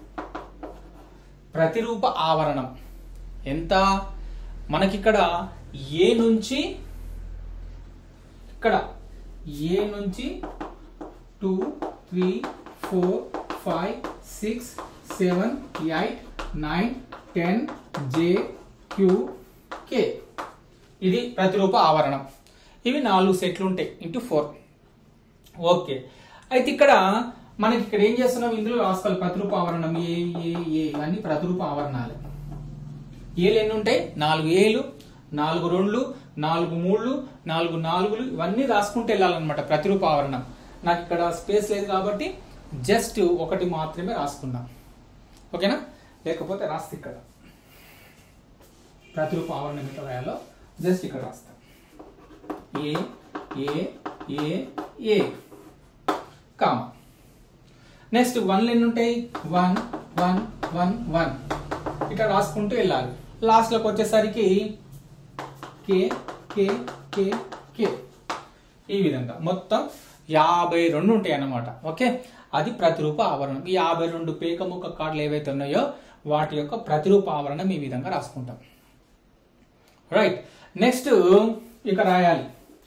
S1: ప్రతిరూప ఆవరణం ఎంత మనకిక్కడ ఏ నుంచి ఇక్కడ ఏ నుంచి two three four five six seven eight nine ten J Q K ఇది ప్రతిరూప ఆవరణం ఇవి నాలుగు సెట్లు ఉంటాయి ఇంటూ ఫోర్ ఓకే అయితే ఇక్కడ మనకి ఇక్కడ ఏం చేస్తున్నాం ఇందులో రాసుకోవాలి ప్రతిరూప ఆవరణం ఏ ఏ ఏ ఇవన్నీ ప్రతిరూప ఆవరణాలు ఏలు ఎన్ని ఉంటాయి నాలుగు ఏలు నాలుగు రెండ్లు నాలుగు మూళ్ళు నాలుగు నాలుగులు ఇవన్నీ రాసుకుంటూ వెళ్ళాలన్నమాట ప్రతిరూప ఆవరణం నాకు ఇక్కడ స్పేస్ లేదు కాబట్టి జస్ట్ ఒకటి మాత్రమే రాసుకున్నా ఓకేనా లేకపోతే రాస్తే ఇక్కడ ప్రతిరూప ఆవరణం ఎట్లా రాయాలో జస్ట్ ఇక్కడ రాస్తా ఏ ఏ ఏ ఏ కామ నెక్స్ట్ వన్లు ఎన్ని ఉంటాయి వన్ వన్ వన్ వన్ ఇట్లా రాసుకుంటూ వెళ్ళాలి లాస్ట్లోకి వచ్చేసరికి కే కే కే కే ఈ విధంగా మొత్తం యాభై రెండు ఉంటాయి అన్నమాట ఓకే అది ప్రతిరూప ఆవరణం ఈ యాభై రెండు పేకముక్క కార్డులు ఏవైతే ఉన్నాయో వాటి యొక్క ప్రతిరూప ఆవరణం ఈ విధంగా రాసుకుంటాం రైట్ నెక్స్ట్ ఇక రాయాలి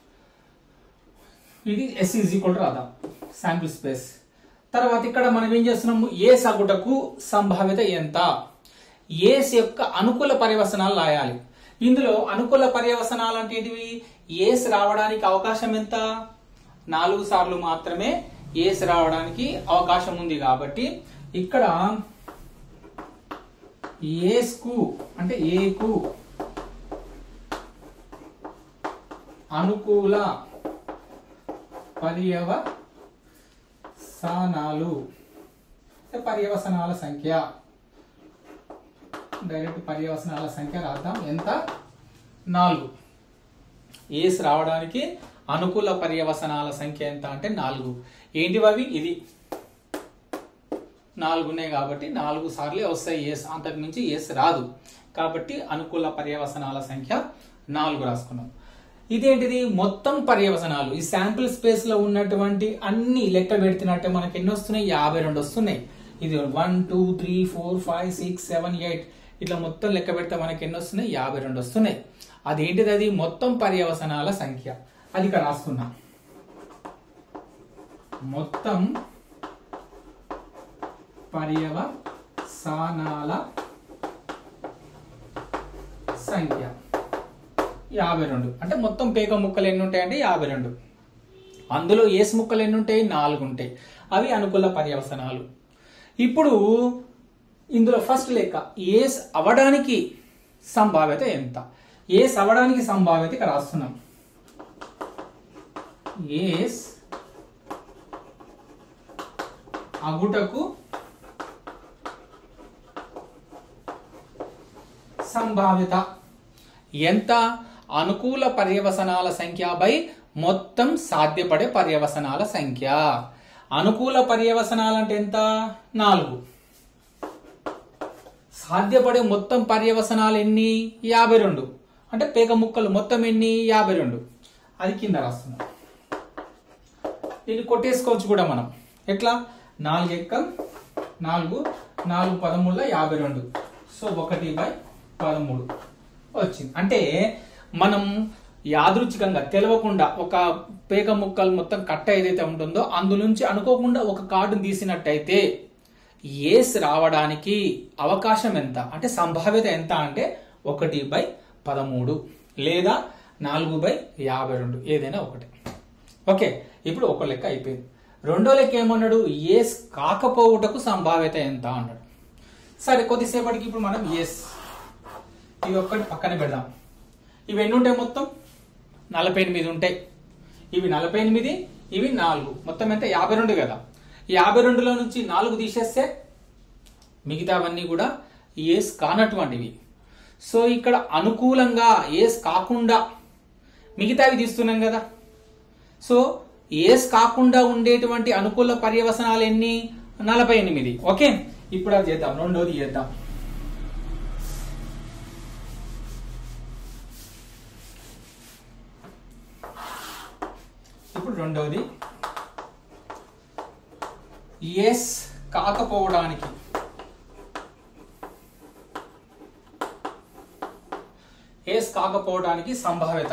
S1: ఇది ఎస్ ఈజ్ ఈక్వల్ టు రాద్దాం శాంపుల్ స్పేస్ తర్వాత ఇక్కడ మనం ఏం చేస్తున్నాము ఏ సగుటకు సంభావ్యత ఎంత ఏస్ యొక్క అనుకూల పర్యవసనాలు రాయాలి ఇందులో అనుకూల పర్యవసనాలు అంటే ఏంటివి ఏస్ రావడానికి అవకాశం ఎంత నాలుగు సార్లు మాత్రమే ఏస్ రావడానికి అవకాశం ఉంది కాబట్టి ఇక్కడ ఏస్కు అంటే ఏకు అనుకూల పర్యవసానాలు పర్యవసనాల సంఖ్య డైరెక్ట్ పర్యవసనాల సంఖ్య రాద్దాం ఎంత నాలుగు ఏస్ రావడానికి అనుకూల పర్యవసనాల సంఖ్య ఎంత అంటే నాలుగు ఏంటివి అవి ఇది నాలుగునే కాబట్టి నాలుగు సార్లే వస్తాయి ఏస్ అంతకు మించి ఏస్ రాదు కాబట్టి అనుకూల పర్యవసనాల సంఖ్య నాలుగు రాసుకున్నాం ఇదేంటిది మొత్తం పర్యవసనాలు ఈ శాంపిల్ స్పేస్ లో ఉన్నటువంటి అన్ని లెక్క పెడుతున్నట్టే మనకి ఎన్ని వస్తున్నాయి యాభై రెండు వస్తున్నాయి ఇది one two three four five six seven eight ఇట్లా మొత్తం లెక్క పెడితే మనకి ఎన్ని వస్తున్నాయి యాభై రెండు వస్తున్నాయి అదేంటిది అది మొత్తం పర్యవసనాల సంఖ్య అది ఇక్కడ రాసుకున్నాం మొత్తం పర్యవసానాల సంఖ్య యాభై రెండు అంటే మొత్తం పేక ముక్కలు ఎన్ని ఉంటాయంటే యాభై రెండు అందులో ఏసు ముక్కలు ఎన్ని ఉంటాయి నాలుగు ఉంటాయి అవి అనుకూల పర్యవసనాలు ఇప్పుడు ఇందులో ఫస్ట్ లెక్క ఏస్ అవడానికి సంభావ్యత ఎంత ఏస్ అవడానికి సంభావ్యత ఇక్కడ రాస్తున్నాం ఏస్ అగుటకు సంభావ్యత ఎంత అనుకూల పర్యవసనాల సంఖ్య బై మొత్తం సాధ్యపడే పర్యవసనాల సంఖ్య అనుకూల పర్యవసనాలు అంటే ఎంత నాలుగు సాధ్యపడే మొత్తం పర్యవసనాలు ఎన్ని యాభై రెండు అంటే పేక ముక్కలు మొత్తం ఎన్ని యాభై రెండు అది కింద రాస్తున్నాం దీన్ని కొట్టేసుకోవచ్చు కూడా మనం ఎట్లా నాలుగు ఎక్కం నాలుగు నాలుగు పదమూడులో యాభై రెండు సో ఒకటి బై పదమూడు వచ్చింది అంటే మనం యాదృచ్ఛికంగా తెలియకుండా ఒక పేక ముక్కలు మొత్తం కట్ట ఏదైతే ఉంటుందో అందులోంచి అనుకోకుండా ఒక కార్డును తీసినట్టయితే ఏస్ రావడానికి అవకాశం ఎంత అంటే సంభావ్యత ఎంత అంటే ఒకటి బై పదమూడు లేదా నాలుగు బై యాభై రెండు ఏదైనా ఒకటి ఓకే ఇప్పుడు ఒక లెక్క అయిపోయింది రెండో లెక్క ఏమన్నాడు ఏస్ కాకపోవుటకు సంభావ్యత ఎంత అన్నాడు సరే కొద్దిసేపటికి ఇప్పుడు మనం ఎస్ ఇవి ఒక్కటి పక్కన పెడదాం ఇవి ఎన్ని ఉంటాయి మొత్తం నలభై ఎనిమిది ఉంటాయి ఇవి నలభై ఎనిమిది ఇవి నాలుగు మొత్తం ఎంత యాభై రెండు కదా ఈ యాభై రెండులో నుంచి నాలుగు తీసేస్తే మిగతావన్నీ కూడా ఏస్ కానటువంటివి సో ఇక్కడ అనుకూలంగా ఏస్ కాకుండా మిగతావి తీస్తున్నాం కదా సో ఏస్ కాకుండా ఉండేటువంటి అనుకూల పర్యవసనాలు ఎన్ని నలభై ఎనిమిది ఓకే ఇప్పుడు అది చేద్దాం రెండోది చేద్దాం ఇప్పుడు రెండవది ఎస్ కాకపోవడానికి ఎస్ కాకపోవడానికి సంభావ్యత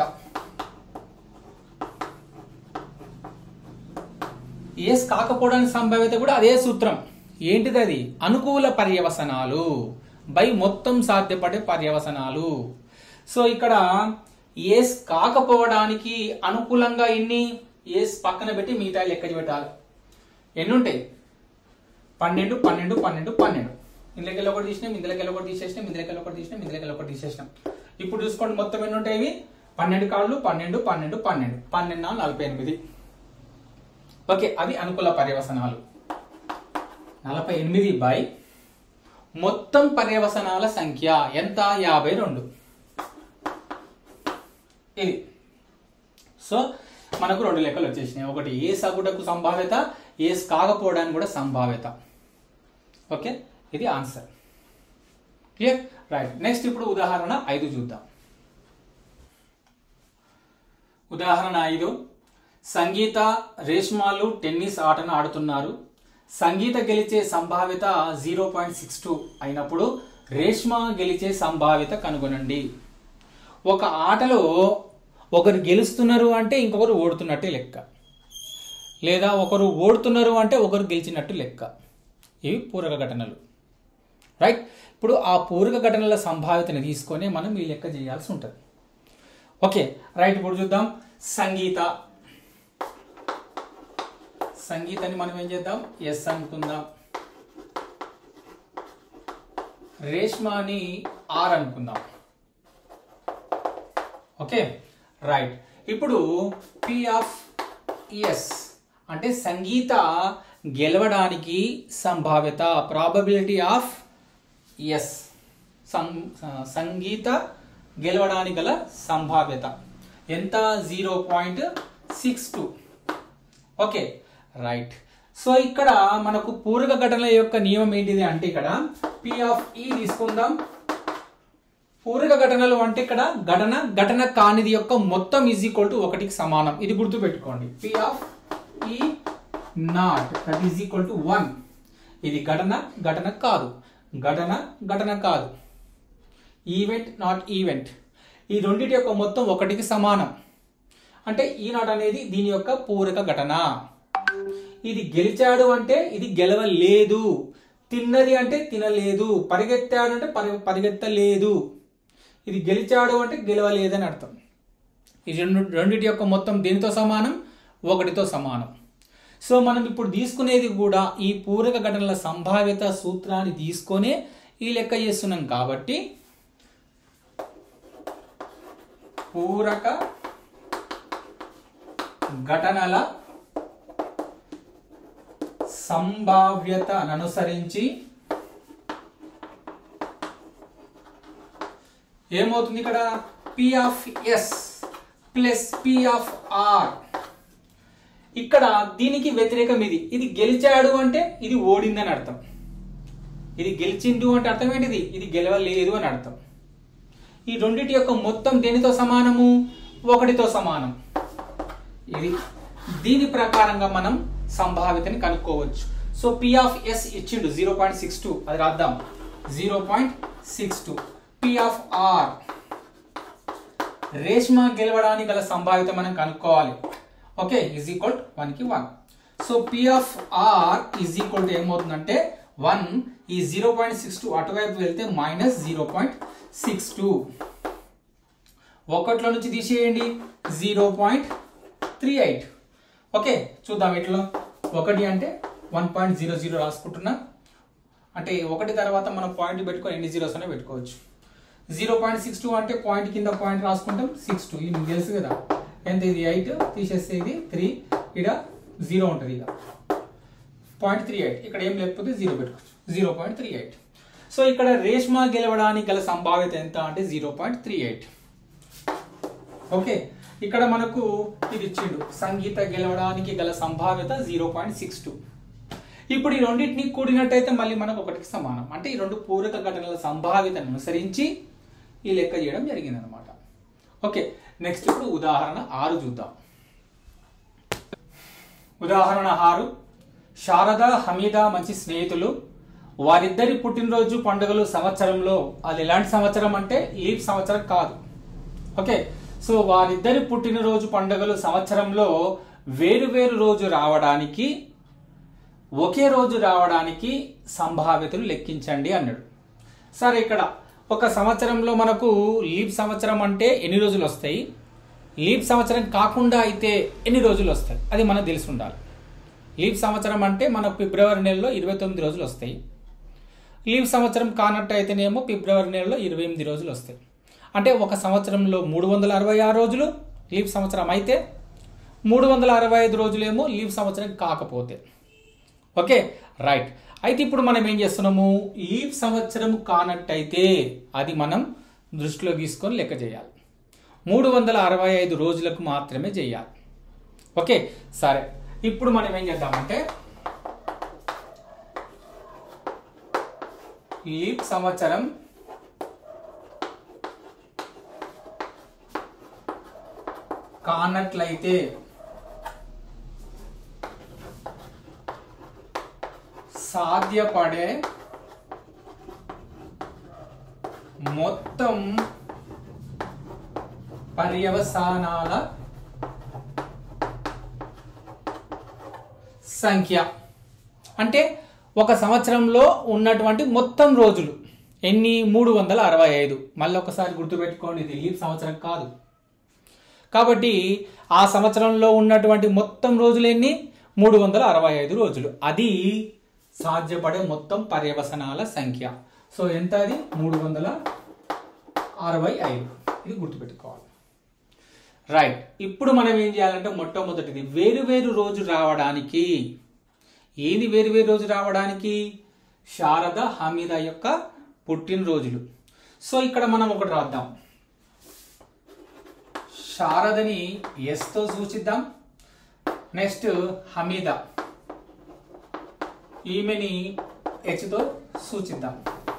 S1: ఎస్ కాకపోవడానికి సంభావ్యత కూడా అదే సూత్రం ఏంటిది అది అనుకూల పర్యవసనాలు బై మొత్తం సాధ్యపడే పర్యవసనాలు సో ఇక్కడ ఏస్ కాకపోవడానికి అనుకూలంగా ఎన్ని ఏస్ పక్కన పెట్టి మిగతా లెక్క పెట్టాలి ఎన్ని ఉంటాయి పన్నెండు పన్నెండు పన్నెండు పన్నెండు ఇందులోకి ఒకటి తీసినాం ఇందులోకి ఒకటి తీసేసినాం ఇందులోకి ఒకటి తీసినాం ఇందులోకి ఒకటి తీసేసినాం ఇప్పుడు చూసుకోండి మొత్తం ఎన్ని ఉంటాయి ఇవి పన్నెండు కాళ్ళు పన్నెండు పన్నెండు పన్నెండు పన్నెండు నాలుగు నలభై ఎనిమిది ఓకే అవి అనుకూల పర్యవసనాలు నలభై ఎనిమిది బై మొత్తం పర్యవసనాల సంఖ్య ఎంత యాభై రెండు ఇది సో మనకు రెండు లెక్కలు వచ్చేసినాయి ఒకటి ఏ సగుటకు సంభావ్యత ఏస్ కాకపోవడానికి కూడా సంభావ్యత ఓకే ఇది ఆన్సర్ క్లియర్ రైట్ నెక్స్ట్ ఇప్పుడు ఉదాహరణ ఐదు చూద్దాం ఉదాహరణ ఐదు సంగీత రేష్మాలు టెన్నిస్ ఆటను ఆడుతున్నారు సంగీత గెలిచే సంభావ్యత జీరో పాయింట్ సిక్స్ టూ అయినప్పుడు రేష్మ గెలిచే సంభావ్యత కనుగొనండి ఒక ఆటలో ఒకరు గెలుస్తున్నారు అంటే ఇంకొకరు ఓడుతున్నట్టే లెక్క లేదా ఒకరు ఓడుతున్నారు అంటే ఒకరు గెలిచినట్టు లెక్క ఇవి పూరక ఘటనలు రైట్ ఇప్పుడు ఆ పూరక ఘటనల సంభావ్యతని తీసుకొని మనం ఈ లెక్క చేయాల్సి ఉంటుంది ఓకే రైట్ ఇప్పుడు చూద్దాం సంగీత సంగీతాన్ని మనం ఏం చేద్దాం ఎస్ అనుకుందాం రేష్మాని ఆర్ అనుకుందాం ఓకే రైట్ ఇప్పుడు పి ఆఫ్ ఎస్ అంటే సంగీత గెలవడానికి సంభావ్యత ప్రాబబిలిటీ ఆఫ్ ఎస్ సంగీత గెలవడానికి గల సంభావ్యత ఎంత zero point six two okay right so ఇక్కడ మనకు పూరక ఘటనల యొక్క నియమం ఏంటిది అంటే ఇక్కడ పి ఆఫ్ ఈ తీసుకుందాం పూరక ఘటనలు అంటే ఇక్కడ ఘటన ఘటన కానిది యొక్క మొత్తం ఈజ్ ఈక్వల్ టు ఒకటికి సమానం ఇది గుర్తు పెట్టుకోండి P of E not that is equal to one ఇది ఘటన ఘటన కాదు ఘటన ఘటన కాదు ఈవెంట్ నాట్ ఈవెంట్ ఈ రెండింటి యొక్క మొత్తం ఒకటికి సమానం అంటే ఈ నాట్ అనేది దీని యొక్క పూరక ఘటన ఇది గెలిచాడు అంటే ఇది గెలవలేదు తిన్నది అంటే తినలేదు పరిగెత్తాడు అంటే పరి పరిగెత్తలేదు ఇది గెలిచాడు అంటే గెలవలేదని అర్థం ఈ రెండు రెండింటి యొక్క మొత్తం దేనితో సమానం ఒకటితో సమానం సో మనం ఇప్పుడు తీసుకునేది కూడా ఈ పూరక ఘటనల సంభావ్యత సూత్రాన్ని తీసుకొనే ఈ లెక్క చేస్తున్నాం కాబట్టి పూరక ఘటనల సంభావ్యతను అనుసరించి ఏమవుతుంది ఇక్కడ P of S plus P of R ఇక్కడ దీనికి వ్యతిరేకం ఇది ఇది గెలిచాడు అంటే ఇది ఓడిందని అర్థం ఇది గెలిచిండు అంటే అర్థం ఏంటిది ఇది గెలవలేదు అని అర్థం ఈ రెండింటి యొక్క మొత్తం దేనితో సమానము ఒకటితో సమానం ఇది దీని ప్రకారంగా మనం సంభావ్యతని కనుక్కోవచ్చు సో పి ఆఫ్ ఎస్ ఇచ్చిండు జీరో పాయింట్ సిక్స్ టూ అది రాద్దాం zero point six two P of R Reshma గెలవడానికి గల సంభావ్యత మనం కనుక్కోవాలి ఓకే ఈజ్ ఈక్వల్ వన్ కి one so P of R is equal to ఏమవుతుందంటే వన్ ఈ జీరో పాయింట్ సిక్స్ టూ అటువైపు వెళ్తే minus zero point six two ఒకటిలో నుంచి తీసేయండి zero point three eight okay చూద్దాం ఇట్లా ఒకటి అంటే వన్ పాయింట్ జీరో జీరో రాసుకుంటున్నా అంటే ఒకటి తర్వాత మనం పాయింట్ పెట్టుకొని ఎన్ని జీరోస్ అనే పెట్టుకోవచ్చు జీరో పాయింట్ సిక్స్ టూ అంటే పాయింట్ కింద పాయింట్ రాసుకుంటాం సిక్స్ టూ ఇది మీకు తెలుసు కదా ఎంత ఇది ఎయిట్ తీసేస్తే ఇది త్రీ ఇక్కడ జీరో ఉంటుంది ఇక పాయింట్ త్రీ ఎయిట్ ఇక్కడ ఏం లేకపోతే జీరో పెట్టుకోవచ్చు zero point three eight so ఇక్కడ రేష్మా గెలవడానికి గల సంభావ్యత ఎంత అంటే zero point three eight okay ఇక్కడ మనకు ఇది ఇచ్చిండు సంగీత గెలవడానికి గల సంభావ్యత జీరో పాయింట్ సిక్స్ టూ ఇప్పుడు ఈ రెండింటిని కూడినట్టయితే మళ్ళీ మనకు ఒకటికి సమానం అంటే ఈ రెండు పూరక ఘటనల సంభావ్యతను అనుసరించి ఈ లెక్క చేయడం జరిగింది అనమాట ఓకే నెక్స్ట్ ఇప్పుడు ఉదాహరణ ఆరు చూద్దాం ఉదాహరణ ఆరు శారద హమీద మంచి స్నేహితులు వారిద్దరి పుట్టినరోజు పండుగలు సంవత్సరంలో అది ఎలాంటి సంవత్సరం అంటే లీప్ సంవత్సరం కాదు ఓకే సో వారిద్దరి పుట్టినరోజు పండుగలు సంవత్సరంలో వేరు వేరు రోజు రావడానికి ఒకే రోజు రావడానికి సంభావ్యతలు లెక్కించండి అన్నాడు సరే ఇక్కడ ఒక సంవత్సరంలో మనకు లీప్ సంవత్సరం అంటే ఎన్ని రోజులు వస్తాయి లీప్ సంవత్సరం కాకుండా అయితే ఎన్ని రోజులు వస్తాయి అది మనకు తెలిసి ఉండాలి లీప్ సంవత్సరం అంటే మనకు ఫిబ్రవరి నెలలో ఇరవై తొమ్మిది రోజులు వస్తాయి లీవ్ సంవత్సరం కానట్టు అయితేనేమో ఫిబ్రవరి నెలలో ఇరవై ఎనిమిది రోజులు వస్తాయి అంటే ఒక సంవత్సరంలో మూడు వందల అరవై ఆరు రోజులు లీవ్ సంవత్సరం అయితే మూడు వందల అరవై ఐదు రోజులేమో లీవ్ సంవత్సరం కాకపోతే ఓకే రైట్ అయితే ఇప్పుడు మనం ఏం చేస్తున్నాము లీవ్ సంవత్సరం కానట్టయితే అది మనం దృష్టిలో తీసుకొని లెక్క చేయాలి మూడు వందల అరవై ఐదు రోజులకు మాత్రమే చేయాలి ఓకే సరే ఇప్పుడు మనం ఏం చేద్దామంటే లీప్ సంవత్సరం కానట్లయితే సాధ్యపడే మొత్తం పర్యవసానాల సంఖ్య అంటే ఒక సంవత్సరంలో ఉన్నటువంటి మొత్తం రోజులు ఎన్ని మూడు వందల అరవై ఐదు మళ్ళీ ఒకసారి గుర్తుపెట్టుకోండి ఇది లీప్ సంవత్సరం కాదు కాబట్టి ఆ సంవత్సరంలో ఉన్నటువంటి మొత్తం రోజులు ఎన్ని మూడు వందల అరవై ఐదు రోజులు అది సాధ్యపడే మొత్తం పర్యవసనాల సంఖ్య సో ఎంత అది మూడు వందల అరవై ఐదు ఇది గుర్తుపెట్టుకోవాలి రైట్ ఇప్పుడు మనం ఏం చేయాలంటే మొట్టమొదటిది వేరు వేరు రోజు రావడానికి ఏది వేరు వేరు రోజు రావడానికి శారద హమీద యొక్క పుట్టినరోజులు సో ఇక్కడ మనం ఒకటి రాద్దాం శారదని ఎస్తో సూచిద్దాం నెక్స్ట్ హమీద ఈమెని హెచ్తో సూచిద్దాం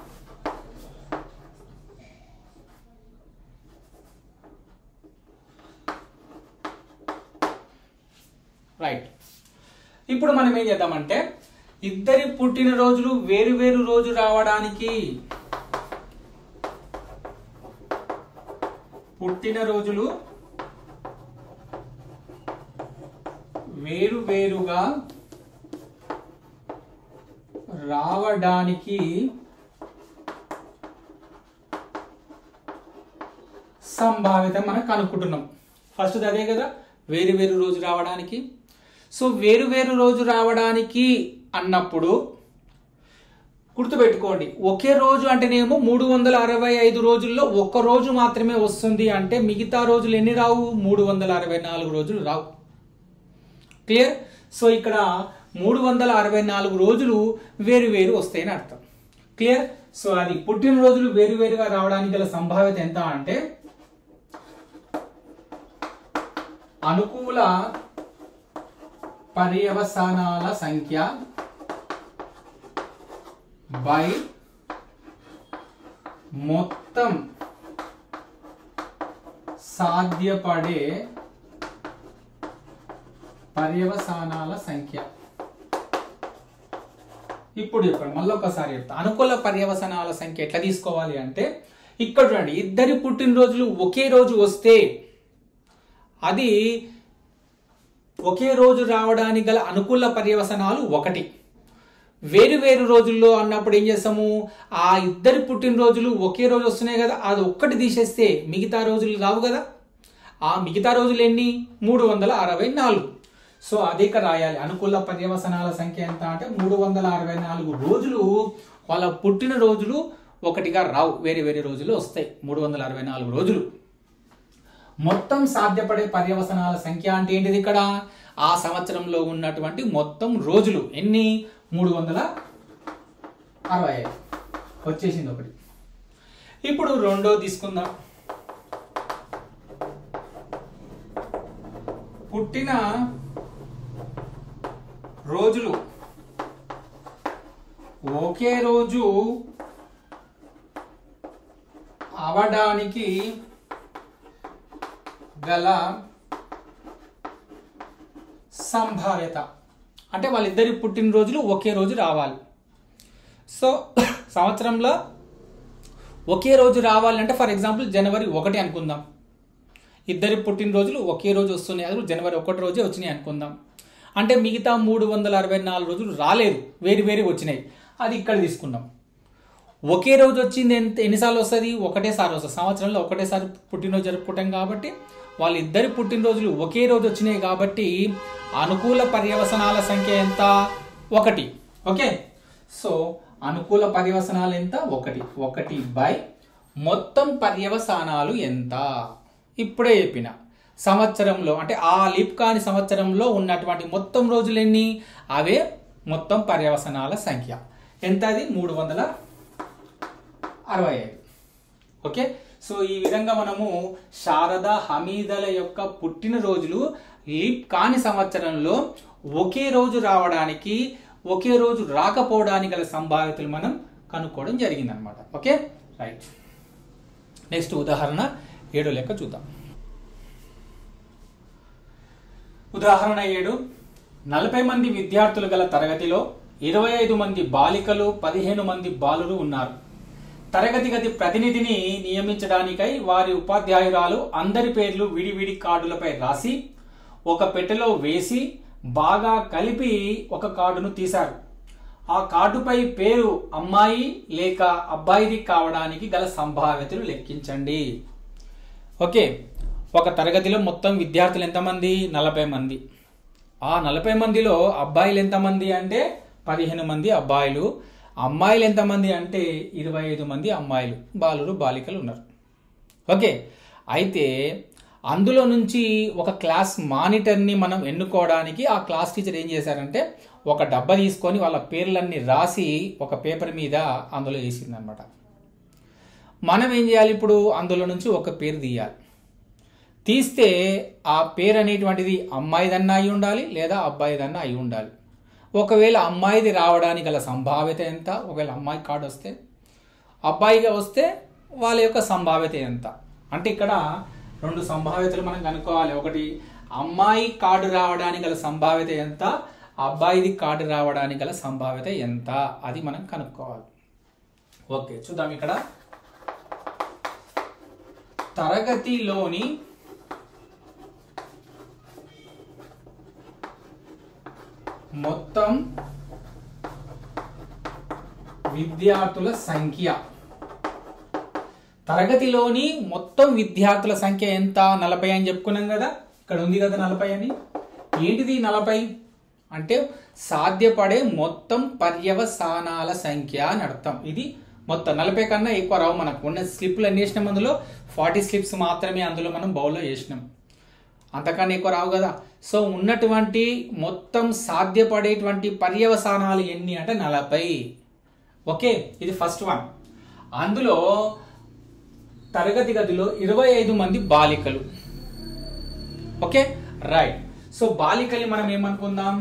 S1: రైట్ ఇప్పుడు మనం ఏం చేద్దామంటే ఇద్దరి పుట్టినరోజులు వేరు వేరు రోజు రావడానికి పుట్టినరోజులు వేరు వేరుగా రావడానికి సంభావిత మనం కనుక్కుంటున్నాం ఫస్ట్ అదే కదా వేరు వేరు రోజు రావడానికి సో వేరు వేరు రోజు రావడానికి అన్నప్పుడు గుర్తుపెట్టుకోండి ఒకే రోజు అంటేనేమో మూడు వందల అరవై ఐదు రోజుల్లో ఒక్క రోజు మాత్రమే వస్తుంది అంటే మిగతా రోజులు ఎన్ని రావు మూడు వందల అరవై నాలుగు రోజులు రావు క్లియర్ సో ఇక్కడ మూడు వందల అరవై నాలుగు రోజులు వేరు వేరు వస్తాయని అర్థం క్లియర్ సో అది పుట్టినరోజులు వేరు వేరుగా రావడానికి గల సంభావ్యత ఎంత అంటే అనుకూల పర్యవసానాల సంఖ్య బై మొత్తం సాధ్యపడే పర్యవసానాల సంఖ్య ఇప్పుడు చెప్పండి మళ్ళీ ఒకసారి చెప్తా అనుకూల పర్యవసనాల సంఖ్య ఎట్లా తీసుకోవాలి అంటే ఇక్కడ చూడండి ఇద్దరి పుట్టినరోజులు ఒకే రోజు వస్తే అది ఒకే రోజు రావడానికి గల అనుకూల పర్యవసనాలు ఒకటి వేరు వేరు రోజుల్లో అన్నప్పుడు ఏం చేస్తాము ఆ ఇద్దరి పుట్టినరోజులు ఒకే రోజు వస్తున్నాయి కదా అది ఒక్కటి తీసేస్తే మిగతా రోజులు రావు కదా ఆ మిగతా రోజులు ఎన్ని మూడు వందల అరవై నాలుగు సో అదే ఇక్కడ రాయాలి అనుకూల పర్యవసనాల సంఖ్య ఎంత అంటే మూడు వందల అరవై నాలుగు రోజులు వాళ్ళ పుట్టిన రోజులు ఒకటిగా రావు వేరే వేరే రోజులు వస్తాయి మూడు వందల అరవై నాలుగు రోజులు మొత్తం సాధ్యపడే పర్యవసనాల సంఖ్య అంటే ఏంటిది ఇక్కడ ఆ సంవత్సరంలో ఉన్నటువంటి మొత్తం రోజులు ఎన్ని మూడు వందల అరవై ఐదు వచ్చేసింది ఒకటి ఇప్పుడు రెండో తీసుకుందాం పుట్టిన రోజులు ఒకే రోజు అవడానికి గల సంభావ్యత అంటే వాళ్ళిద్దరి పుట్టినరోజులు ఒకే రోజు రావాలి సో సంవత్సరంలో ఒకే రోజు రావాలంటే ఫర్ ఎగ్జాంపుల్ జనవరి ఒకటి అనుకుందాం ఇద్దరి పుట్టినరోజులు ఒకే రోజు వస్తున్నాయి అది జనవరి ఒకటి రోజే వచ్చినాయి అనుకుందాం అంటే మిగతా మూడు వందల అరవై నాలుగు రోజులు రాలేదు వేరు వేరు వచ్చినాయి అది ఇక్కడ తీసుకున్నాం ఒకే రోజు వచ్చింది ఎంత ఎన్నిసార్లు వస్తుంది ఒకటేసారి వస్తుంది సంవత్సరంలో ఒకటేసారి పుట్టినరోజు జరుపుకుంటాం కాబట్టి వాళ్ళిద్దరి పుట్టినరోజులు ఒకే రోజు వచ్చినాయి కాబట్టి అనుకూల పర్యవసనాల సంఖ్య ఎంత ఒకటి ఓకే సో అనుకూల పర్యవసనాలు ఎంత ఒకటి ఒకటి బై మొత్తం పర్యవసానాలు ఎంత ఇప్పుడే చెప్పిన సంవత్సరంలో అంటే ఆ లిప్ కాని సంవత్సరంలో ఉన్నటువంటి మొత్తం రోజులు ఎన్ని అవే మొత్తం పర్యవసనాల సంఖ్య ఎంత అది మూడు వందల అరవై ఐదు ఓకే సో ఈ విధంగా మనము శారద హమీదల యొక్క పుట్టినరోజులు లీప్ కాని సంవత్సరంలో ఒకే రోజు రావడానికి ఒకే రోజు రాకపోవడానికి గల సంభావ్యతలు మనం కనుక్కోవడం జరిగిందనమాట ఓకే రైట్ నెక్స్ట్ ఉదాహరణ ఏడో లెక్క చూద్దాం ఉదాహరణ ఏడు నలభై మంది విద్యార్థులు గల తరగతిలో ఇరవై ఐదు మంది బాలికలు పదిహేను మంది బాలురు ఉన్నారు తరగతి గది ప్రతినిధిని నియమించడానికై వారి ఉపాధ్యాయురాలు అందరి పేర్లు విడివిడి కార్డులపై రాసి ఒక పెట్టెలో వేసి బాగా కలిపి ఒక కార్డును తీశారు ఆ కార్డుపై పేరు అమ్మాయి లేక అబ్బాయిది కావడానికి గల సంభావ్యతలు లెక్కించండి ఓకే ఒక తరగతిలో మొత్తం విద్యార్థులు ఎంతమంది నలభై మంది ఆ నలభై మందిలో అబ్బాయిలు ఎంతమంది అంటే పదిహేను మంది అబ్బాయిలు అమ్మాయిలు ఎంతమంది అంటే ఇరవై ఐదు మంది అమ్మాయిలు బాలురు బాలికలు ఉన్నారు ఓకే అయితే అందులో నుంచి ఒక క్లాస్ మానిటర్ని మనం ఎన్నుకోవడానికి ఆ క్లాస్ టీచర్ ఏం చేశారంటే ఒక డబ్బా తీసుకొని వాళ్ళ పేర్లన్నీ రాసి ఒక పేపర్ మీద అందులో వేసిందనమాట మనం ఏం చేయాలి ఇప్పుడు అందులో నుంచి ఒక పేరు తీయాలి తీస్తే ఆ పేరు అనేటువంటిది అమ్మాయిదన్నా అయి ఉండాలి లేదా అబ్బాయిదన్నా అయి ఉండాలి ఒకవేళ అమ్మాయిది రావడానికి గల సంభావ్యత ఎంత ఒకవేళ అమ్మాయి కార్డు వస్తే అబ్బాయిగా వస్తే వాళ్ళ యొక్క సంభావ్యత ఎంత అంటే ఇక్కడ రెండు సంభావ్యతలు మనం కనుక్కోవాలి ఒకటి అమ్మాయి కార్డు రావడానికి గల సంభావ్యత ఎంత అబ్బాయిది కార్డు రావడానికి గల సంభావ్యత ఎంత అది మనం కనుక్కోవాలి ఓకే చూద్దాం ఇక్కడ తరగతిలోని మొత్తం విద్యార్థుల సంఖ్య తరగతిలోని మొత్తం విద్యార్థుల సంఖ్య ఎంత నలభై అని చెప్పుకున్నాం కదా ఇక్కడ ఉంది కదా నలభై అని ఏంటిది నలభై అంటే సాధ్యపడే మొత్తం పర్యవసానాల సంఖ్య అని అర్థం ఇది మొత్తం నలభై కన్నా ఎక్కువ రావు మనకు ఉన్న స్లిప్లు ఎన్ని వేసినాం అందులో ఫార్టీ స్లిప్స్ మాత్రమే అందులో మనం బౌల్లో వేసినాం అంతకన్నా ఎక్కువ రావు కదా సో ఉన్నటువంటి మొత్తం సాధ్యపడేటువంటి పర్యవసానాలు ఎన్ని అంటే నలభై ఓకే ఇది ఫస్ట్ వన్ అందులో తరగతి గదిలో ఇరవై ఐదు మంది బాలికలు ఓకే రైట్ సో బాలికల్ని మనం ఏమనుకుందాం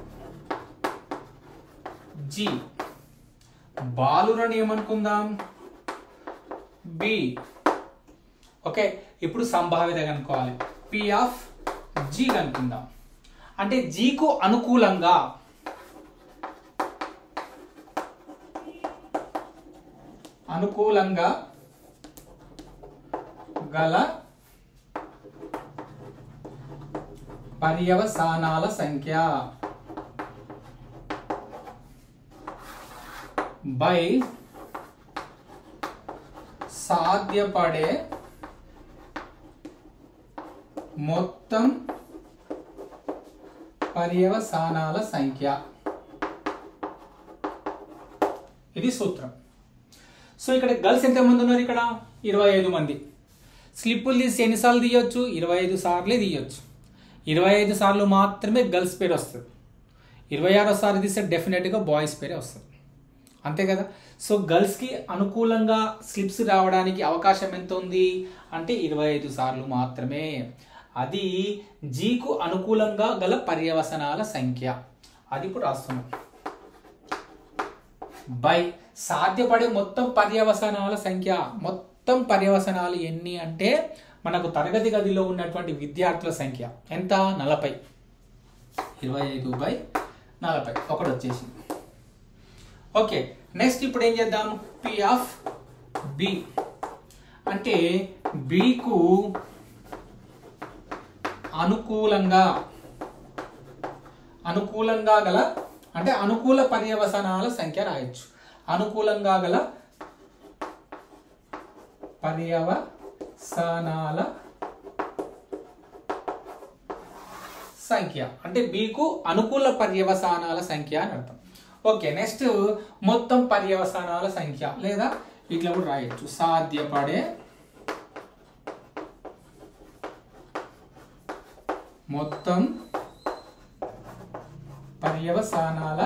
S1: జి బాలురని ఏమనుకుందాం బి ఓకే ఇప్పుడు సంభావ్యత కనుక్కోవాలి పి ఆఫ్ జీ కనుక్కుందాం అంటే జీకు అనుకూలంగా అనుకూలంగా గల పర్యవసానాల సంఖ్య బై సాధ్యపడే మొత్తం పర్యవసానాల సంఖ్య ఇది సూత్రం సో ఇక్కడ గర్ల్స్ ఎంతమంది ఉన్నారు ఇక్కడ ఇరవై ఐదు మంది స్లిప్పులు తీసి ఎన్నిసార్లు తీయొచ్చు ఇరవై ఐదు సార్లే తీయొచ్చు ఇరవై ఐదు సార్లు మాత్రమే గర్ల్స్ పేరు వస్తుంది ఇరవై ఆరో సార్లు తీస్తే డెఫినెట్గా బాయ్స్ పేరే వస్తుంది అంతే కదా సో గర్ల్స్కి అనుకూలంగా స్లిప్స్ రావడానికి అవకాశం ఎంత ఉంది అంటే ఇరవై ఐదు సార్లు మాత్రమే అది జీకు అనుకూలంగా గల పర్యవసనాల సంఖ్య అది ఇప్పుడు రాస్తున్నాం బై సాధ్యపడే మొత్తం పర్యవసనాల సంఖ్య మొత్తం పర్యవసనాలు ఎన్ని అంటే మనకు తరగతి గదిలో ఉన్నటువంటి విద్యార్థుల సంఖ్య ఎంత నలభై ఇరవై ఐదు బై నలభై ఒకటి వచ్చేసింది ఓకే నెక్స్ట్ ఇప్పుడు ఏం చేద్దాం పి ఆఫ్ బి అంటే బికు అనుకూలంగా అనుకూలంగా గల అంటే అనుకూల పర్యవసనాల సంఖ్య రాయొచ్చు అనుకూలంగా గల పర్యవసనాల సంఖ్య అంటే బికు అనుకూల పర్యవసానాల సంఖ్య అని అర్థం ఓకే నెక్స్ట్ మొత్తం పర్యవసానాల సంఖ్య లేదా ఇట్లా కూడా రాయొచ్చు సాధ్యపడే మొత్తం పర్యవసానాల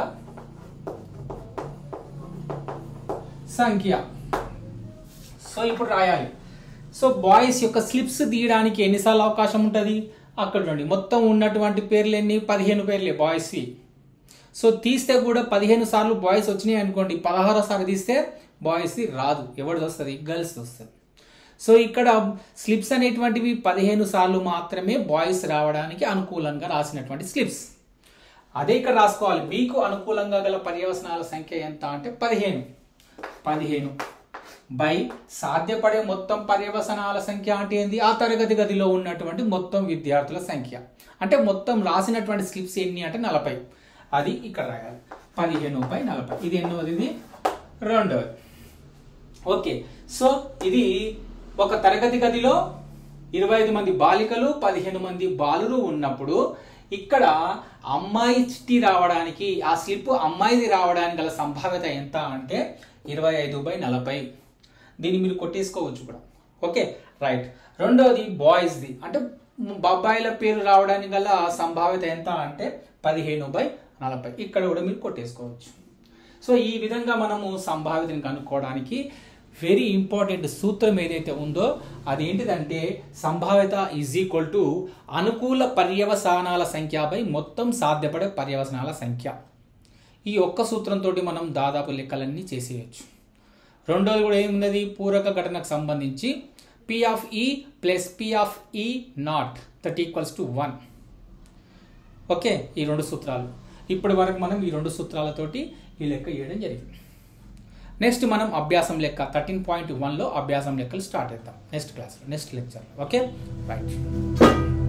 S1: సంఖ్య సో ఇప్పుడు రాయాలి సో బాయ్స్ యొక్క స్లిప్స్ తీయడానికి ఎన్నిసార్లు అవకాశం ఉంటుంది అక్కడ నుండి మొత్తం ఉన్నటువంటి పేర్లు ఎన్ని పదిహేను పేర్లే బాయ్స్వి సో తీస్తే కూడా పదిహేను సార్లు బాయ్స్ వచ్చినాయి అనుకోండి పదహారో సార్లు తీస్తే బాయ్స్ది రాదు ఎవరిది వస్తుంది గర్ల్స్ వస్తుంది సో ఇక్కడ స్లిప్స్ అనేటువంటివి పదిహేను సార్లు మాత్రమే బాయ్స్ రావడానికి అనుకూలంగా రాసినటువంటి స్లిప్స్ అదే ఇక్కడ రాసుకోవాలి మీకు అనుకూలంగా గల పర్యవసనాల సంఖ్య ఎంత అంటే పదిహేను పదిహేను బై సాధ్యపడే మొత్తం పర్యవసనాల సంఖ్య అంటే ఏంది ఆ తరగతి గదిలో ఉన్నటువంటి మొత్తం విద్యార్థుల సంఖ్య అంటే మొత్తం రాసినటువంటి స్లిప్స్ ఎన్ని అంటే నలభై అది ఇక్కడ రాయాలి పదిహేను బై నలభై ఇది ఎన్నోది ఇది రెండవది ఓకే సో ఇది ఒక తరగతి గదిలో ఇరవై ఐదు మంది బాలికలు పదిహేను మంది బాలురు ఉన్నప్పుడు ఇక్కడ అమ్మాయి చిట్టి రావడానికి ఆ స్లిప్ అమ్మాయిది రావడానికి గల సంభావ్యత ఎంత అంటే ఇరవై ఐదు బై నలభై దీన్ని మీరు కొట్టేసుకోవచ్చు కూడా ఓకే రైట్ రెండోది బాయ్స్ది అంటే అబ్బాయిల పేరు రావడానికి గల సంభావ్యత ఎంత అంటే పదిహేను బై నలభై ఇక్కడ కూడా మీరు కొట్టేసుకోవచ్చు సో ఈ విధంగా మనము సంభావ్యతని కనుక్కోవడానికి వెరీ ఇంపార్టెంట్ సూత్రం ఏదైతే ఉందో అదేంటిదంటే సంభావ్యత ఈజ్ ఈక్వల్ టు అనుకూల పర్యవసానాల సంఖ్య బై మొత్తం సాధ్యపడే పర్యవసనాల సంఖ్య ఈ ఒక్క సూత్రంతో మనం దాదాపు లెక్కలన్నీ చేసేయచ్చు రెండోది కూడా ఏమున్నది పూరక ఘటనకు సంబంధించి P of E plus P of E not that equals to one okay ఈ రెండు సూత్రాలు ఇప్పటి వరకు మనం ఈ రెండు సూత్రాలతోటి ఈ లెక్క చేయడం జరిగింది నెక్స్ట్ మనం అభ్యాసం లెక్క థర్టీన్ పాయింట్ వన్లో అభ్యాసం లెక్కలు స్టార్ట్ చేద్దాం నెక్స్ట్ క్లాస్లో నెక్స్ట్ లెక్చర్లో ఓకే రైట్